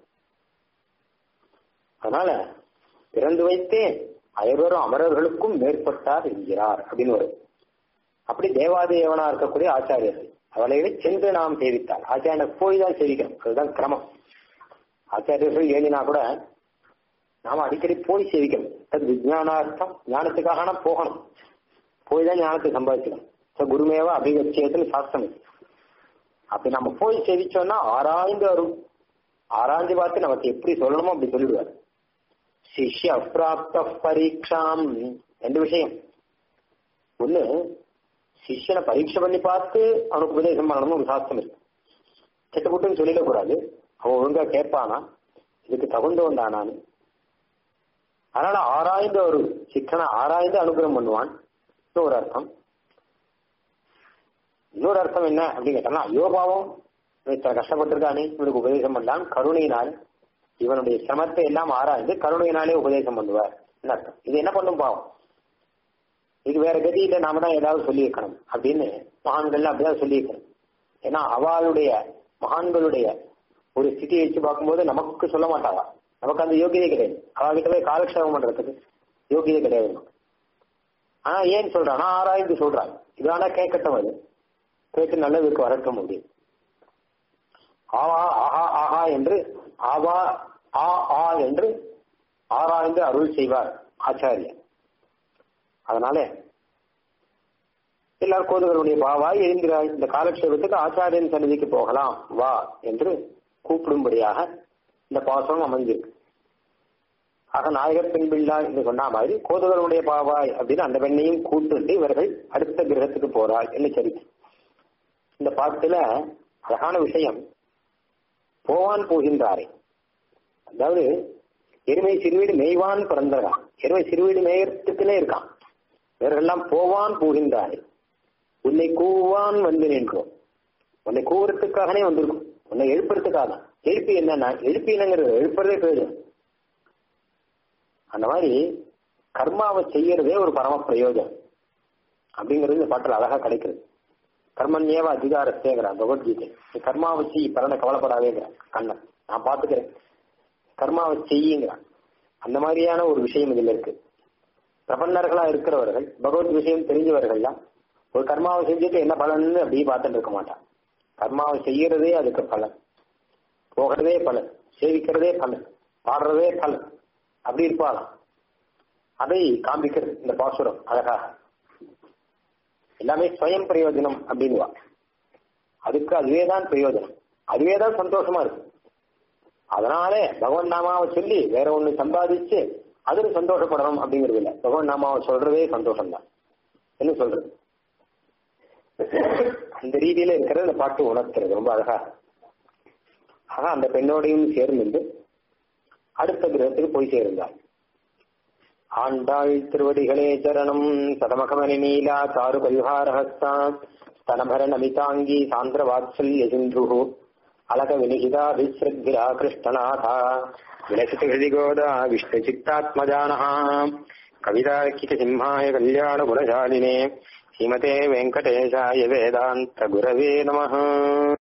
அதனால பிறந்து வைத்தே அயர்வரும் அமரர்களுக்கும் மேற்பட்டார் என்கிறார் அப்படின்னு வரும் அப்படி தேவாதேவனா இருக்கக்கூடிய ஆச்சாரியர்கள் அவளை சென்று நாம் சேவித்தார் ஆச்சாரியனை போய் தான் சேவிக்கணும் அதுதான் கிரமம் ஆச்சாரியர்கள் ஏழினா கூட நாம அடிக்கடி போய் சேவிக்கணும் தத் விஜயானார்த்தம் ஞானத்துக்காக போகணும் போய் தான் ஞானத்தை சம்பாதிக்கணும் ஸோ குருமேவ அபிகட்சியத்தில் சாஸ்திரம் அப்படி நம்ம போய் சேவிச்சோம்னா ஆராய்ந்து வரும் ஆராய்ந்து பார்த்து நமக்கு எப்படி சொல்லணுமோ அப்படி சொல்லிடுவார் சிஷ்ய அப்பிராப்த பரீட்சாம் ரெண்டு விஷயம் ஒண்ணு சிஷ்யனை பரீட்சை பண்ணி பார்த்து அவனுக்கு உபதேசம் பண்ணணும் ஒரு சாஸ்திரம் இருக்கு கெட்டுப்புட்டுன்னு சொல்லிடக்கூடாது அவன் ஒழுங்கா கேட்பானா இதுக்கு தகுந்தவன் தானான்னு அதனால ஆராய்ந்து ஒரு சிக்கனை ஆராய்ந்து அனுகிரகம் பண்ணுவான் ஒரு அர்த்தம் இன்னொரு அர்த்தம் என்ன அப்படின்னு கேட்டா யோபாவும் கஷ்டப்பட்டிருக்கானே இவனுக்கு உபதேசம் பண்ணான் கருணையினால் இவனுடைய சிரமத்தை எல்லாம் ஆராய்ந்து கருணையினாலே உபதேசம் பண்ணுவார் அர்த்தம் இது என்ன பண்ணும் பாவம் இது வேற கதியில நாம தான் ஏதாவது சொல்லி வைக்கணும் அப்படின்னு மகான்கள் அப்படிதான் சொல்லி வைக்கணும் ஏன்னா அவளுடைய மகான்களுடைய ஒரு ஸ்திதியை வச்சு பார்க்கும்போது நமக்கு சொல்ல மாட்டாவா நமக்கு அந்த யோகியதை கிடையாது அவகிட்ட போய் காலக்ஷேபம் பண்றதுக்கு யோகியதை கிடையாது ஆனா ஏன் சொல்றான் ஆராய்ந்து சொல்றாங்க இதானா கேட்கட்டும் அது கேட்டு நல்லதுக்கு வரட்டும் முடியும் ஆவா ஆஹா ஆஹா என்று ஆவா ஆ ஆ என்று ஆராய்ந்து அருள் செய்வார் ஆச்சாரியர் அதனால எல்லார் கோதுகளுடைய பாவாய் எழுந்திராய் இந்த காலக்ஷேபத்துக்கு ஆச்சாரியன் சன்னதிக்கு போகலாம் வா என்று கூப்பிடும்படியாக இந்த பாசனம் அமைஞ்சிருக்கு ஆக நாயகர் பெண் பிள்ளா என்று சொன்ன மாதிரி கோதுகளுடைய பாவாய் அப்படின்னு அந்த பெண்ணையும் கூப்பிட்டு இவர்கள் அடுத்த கிரகத்துக்கு போறாள் என்று சரிக்கு இந்த பாட்டுல அழகான விஷயம் போவான் போகின்றாரே அதாவது எருமை சிறுவீடு மேய்வான் பிறந்தவன் எருமை சிறுவீடு மேயறதுக்குன்னே இருக்கான் இவர்கள்லாம் போவான் போகின்றாரே உன்னை கூவான் வந்து நின்றோம் உன்னை கூவுறதுக்காகனே வந்திருக்கும் உன்னை எழுப்புறதுக்காக எழுப்பி என்னன்னா எழுப்பி என்னங்கிறது எழுப்புறதே போயிடும் அந்த மாதிரி கர்மாவை செய்யறதே ஒரு பரம பிரயோஜனம் அப்படிங்கிறது இந்த பாட்டில் அழகா கிடைக்கிறது கர்மன்யேவ அதிகாரத்தேங்கிறான் பகவத்கீதை நீ கர்மாவை செய் பலனை கவலைப்படாதேங்கிறான் கண்ணன் நான் பாத்துக்கிறேன் கர்மாவை செய்யுங்கிறான் அந்த மாதிரியான ஒரு விஷயம் இதுல இருக்கு பிரபன்னர்களா இருக்கிறவர்கள் பகவத் விஷயம் தெரிஞ்சவர்கள்லாம் ஒரு கர்மாவை செஞ்சுட்டு என்ன பலன்னு அப்படியே பார்த்துட்டு இருக்க மாட்டான் கர்மாவை செய்யறதே அதுக்கு பலன் போகிறதே பலன் சேவிக்கிறதே பலன் பாடுறதே பலன் அப்படி இருப்பாளாம் அதை காண்பிக்கிறது இந்த பாசுரம் அழகாக எல்லாமே ஸ்வயம் பிரயோஜனம் அப்படின்வா அதுக்கு அதுவே தான் பிரயோஜனம் அதுவே தான் சந்தோஷமா இருக்கு அதனாலே பகவான் நாமாவை சொல்லி வேற ஒண்ணு சம்பாதிச்சு அதுல சந்தோஷப்படணும் அப்படிங்கிறது இல்லை பகவான் நாமாவை சொல்றதே சந்தோஷம் தான் என்ன சொல்றது அந்த ரீதியில இருக்கிற இந்த பாட்டு உணர்த்துறது ரொம்ப அழகா ஆக அந்த பெண்ணோடையும் சேர்ந்து அடுத்த கிரகத்துக்கு போய் சேர்ந்தாள் ஆண்டாள் திருவடிகளே சரணம் சதமகமணி நீலா சாரு பரிவாரஹஸ்தா स्तनभर नमिताङ्गी सान्द्रवात्सल्यसिन्धुः अलकविनिहिताभिसृद्भिरा कृष्णनाथा विलसितहृदिगोदा विष्णुचित्तात्मजानः कवितार्किकसिंहाय कल्याणगुणशालिने श्रीमते वेङ्कटेशाय वेदान्तगुरवे नमः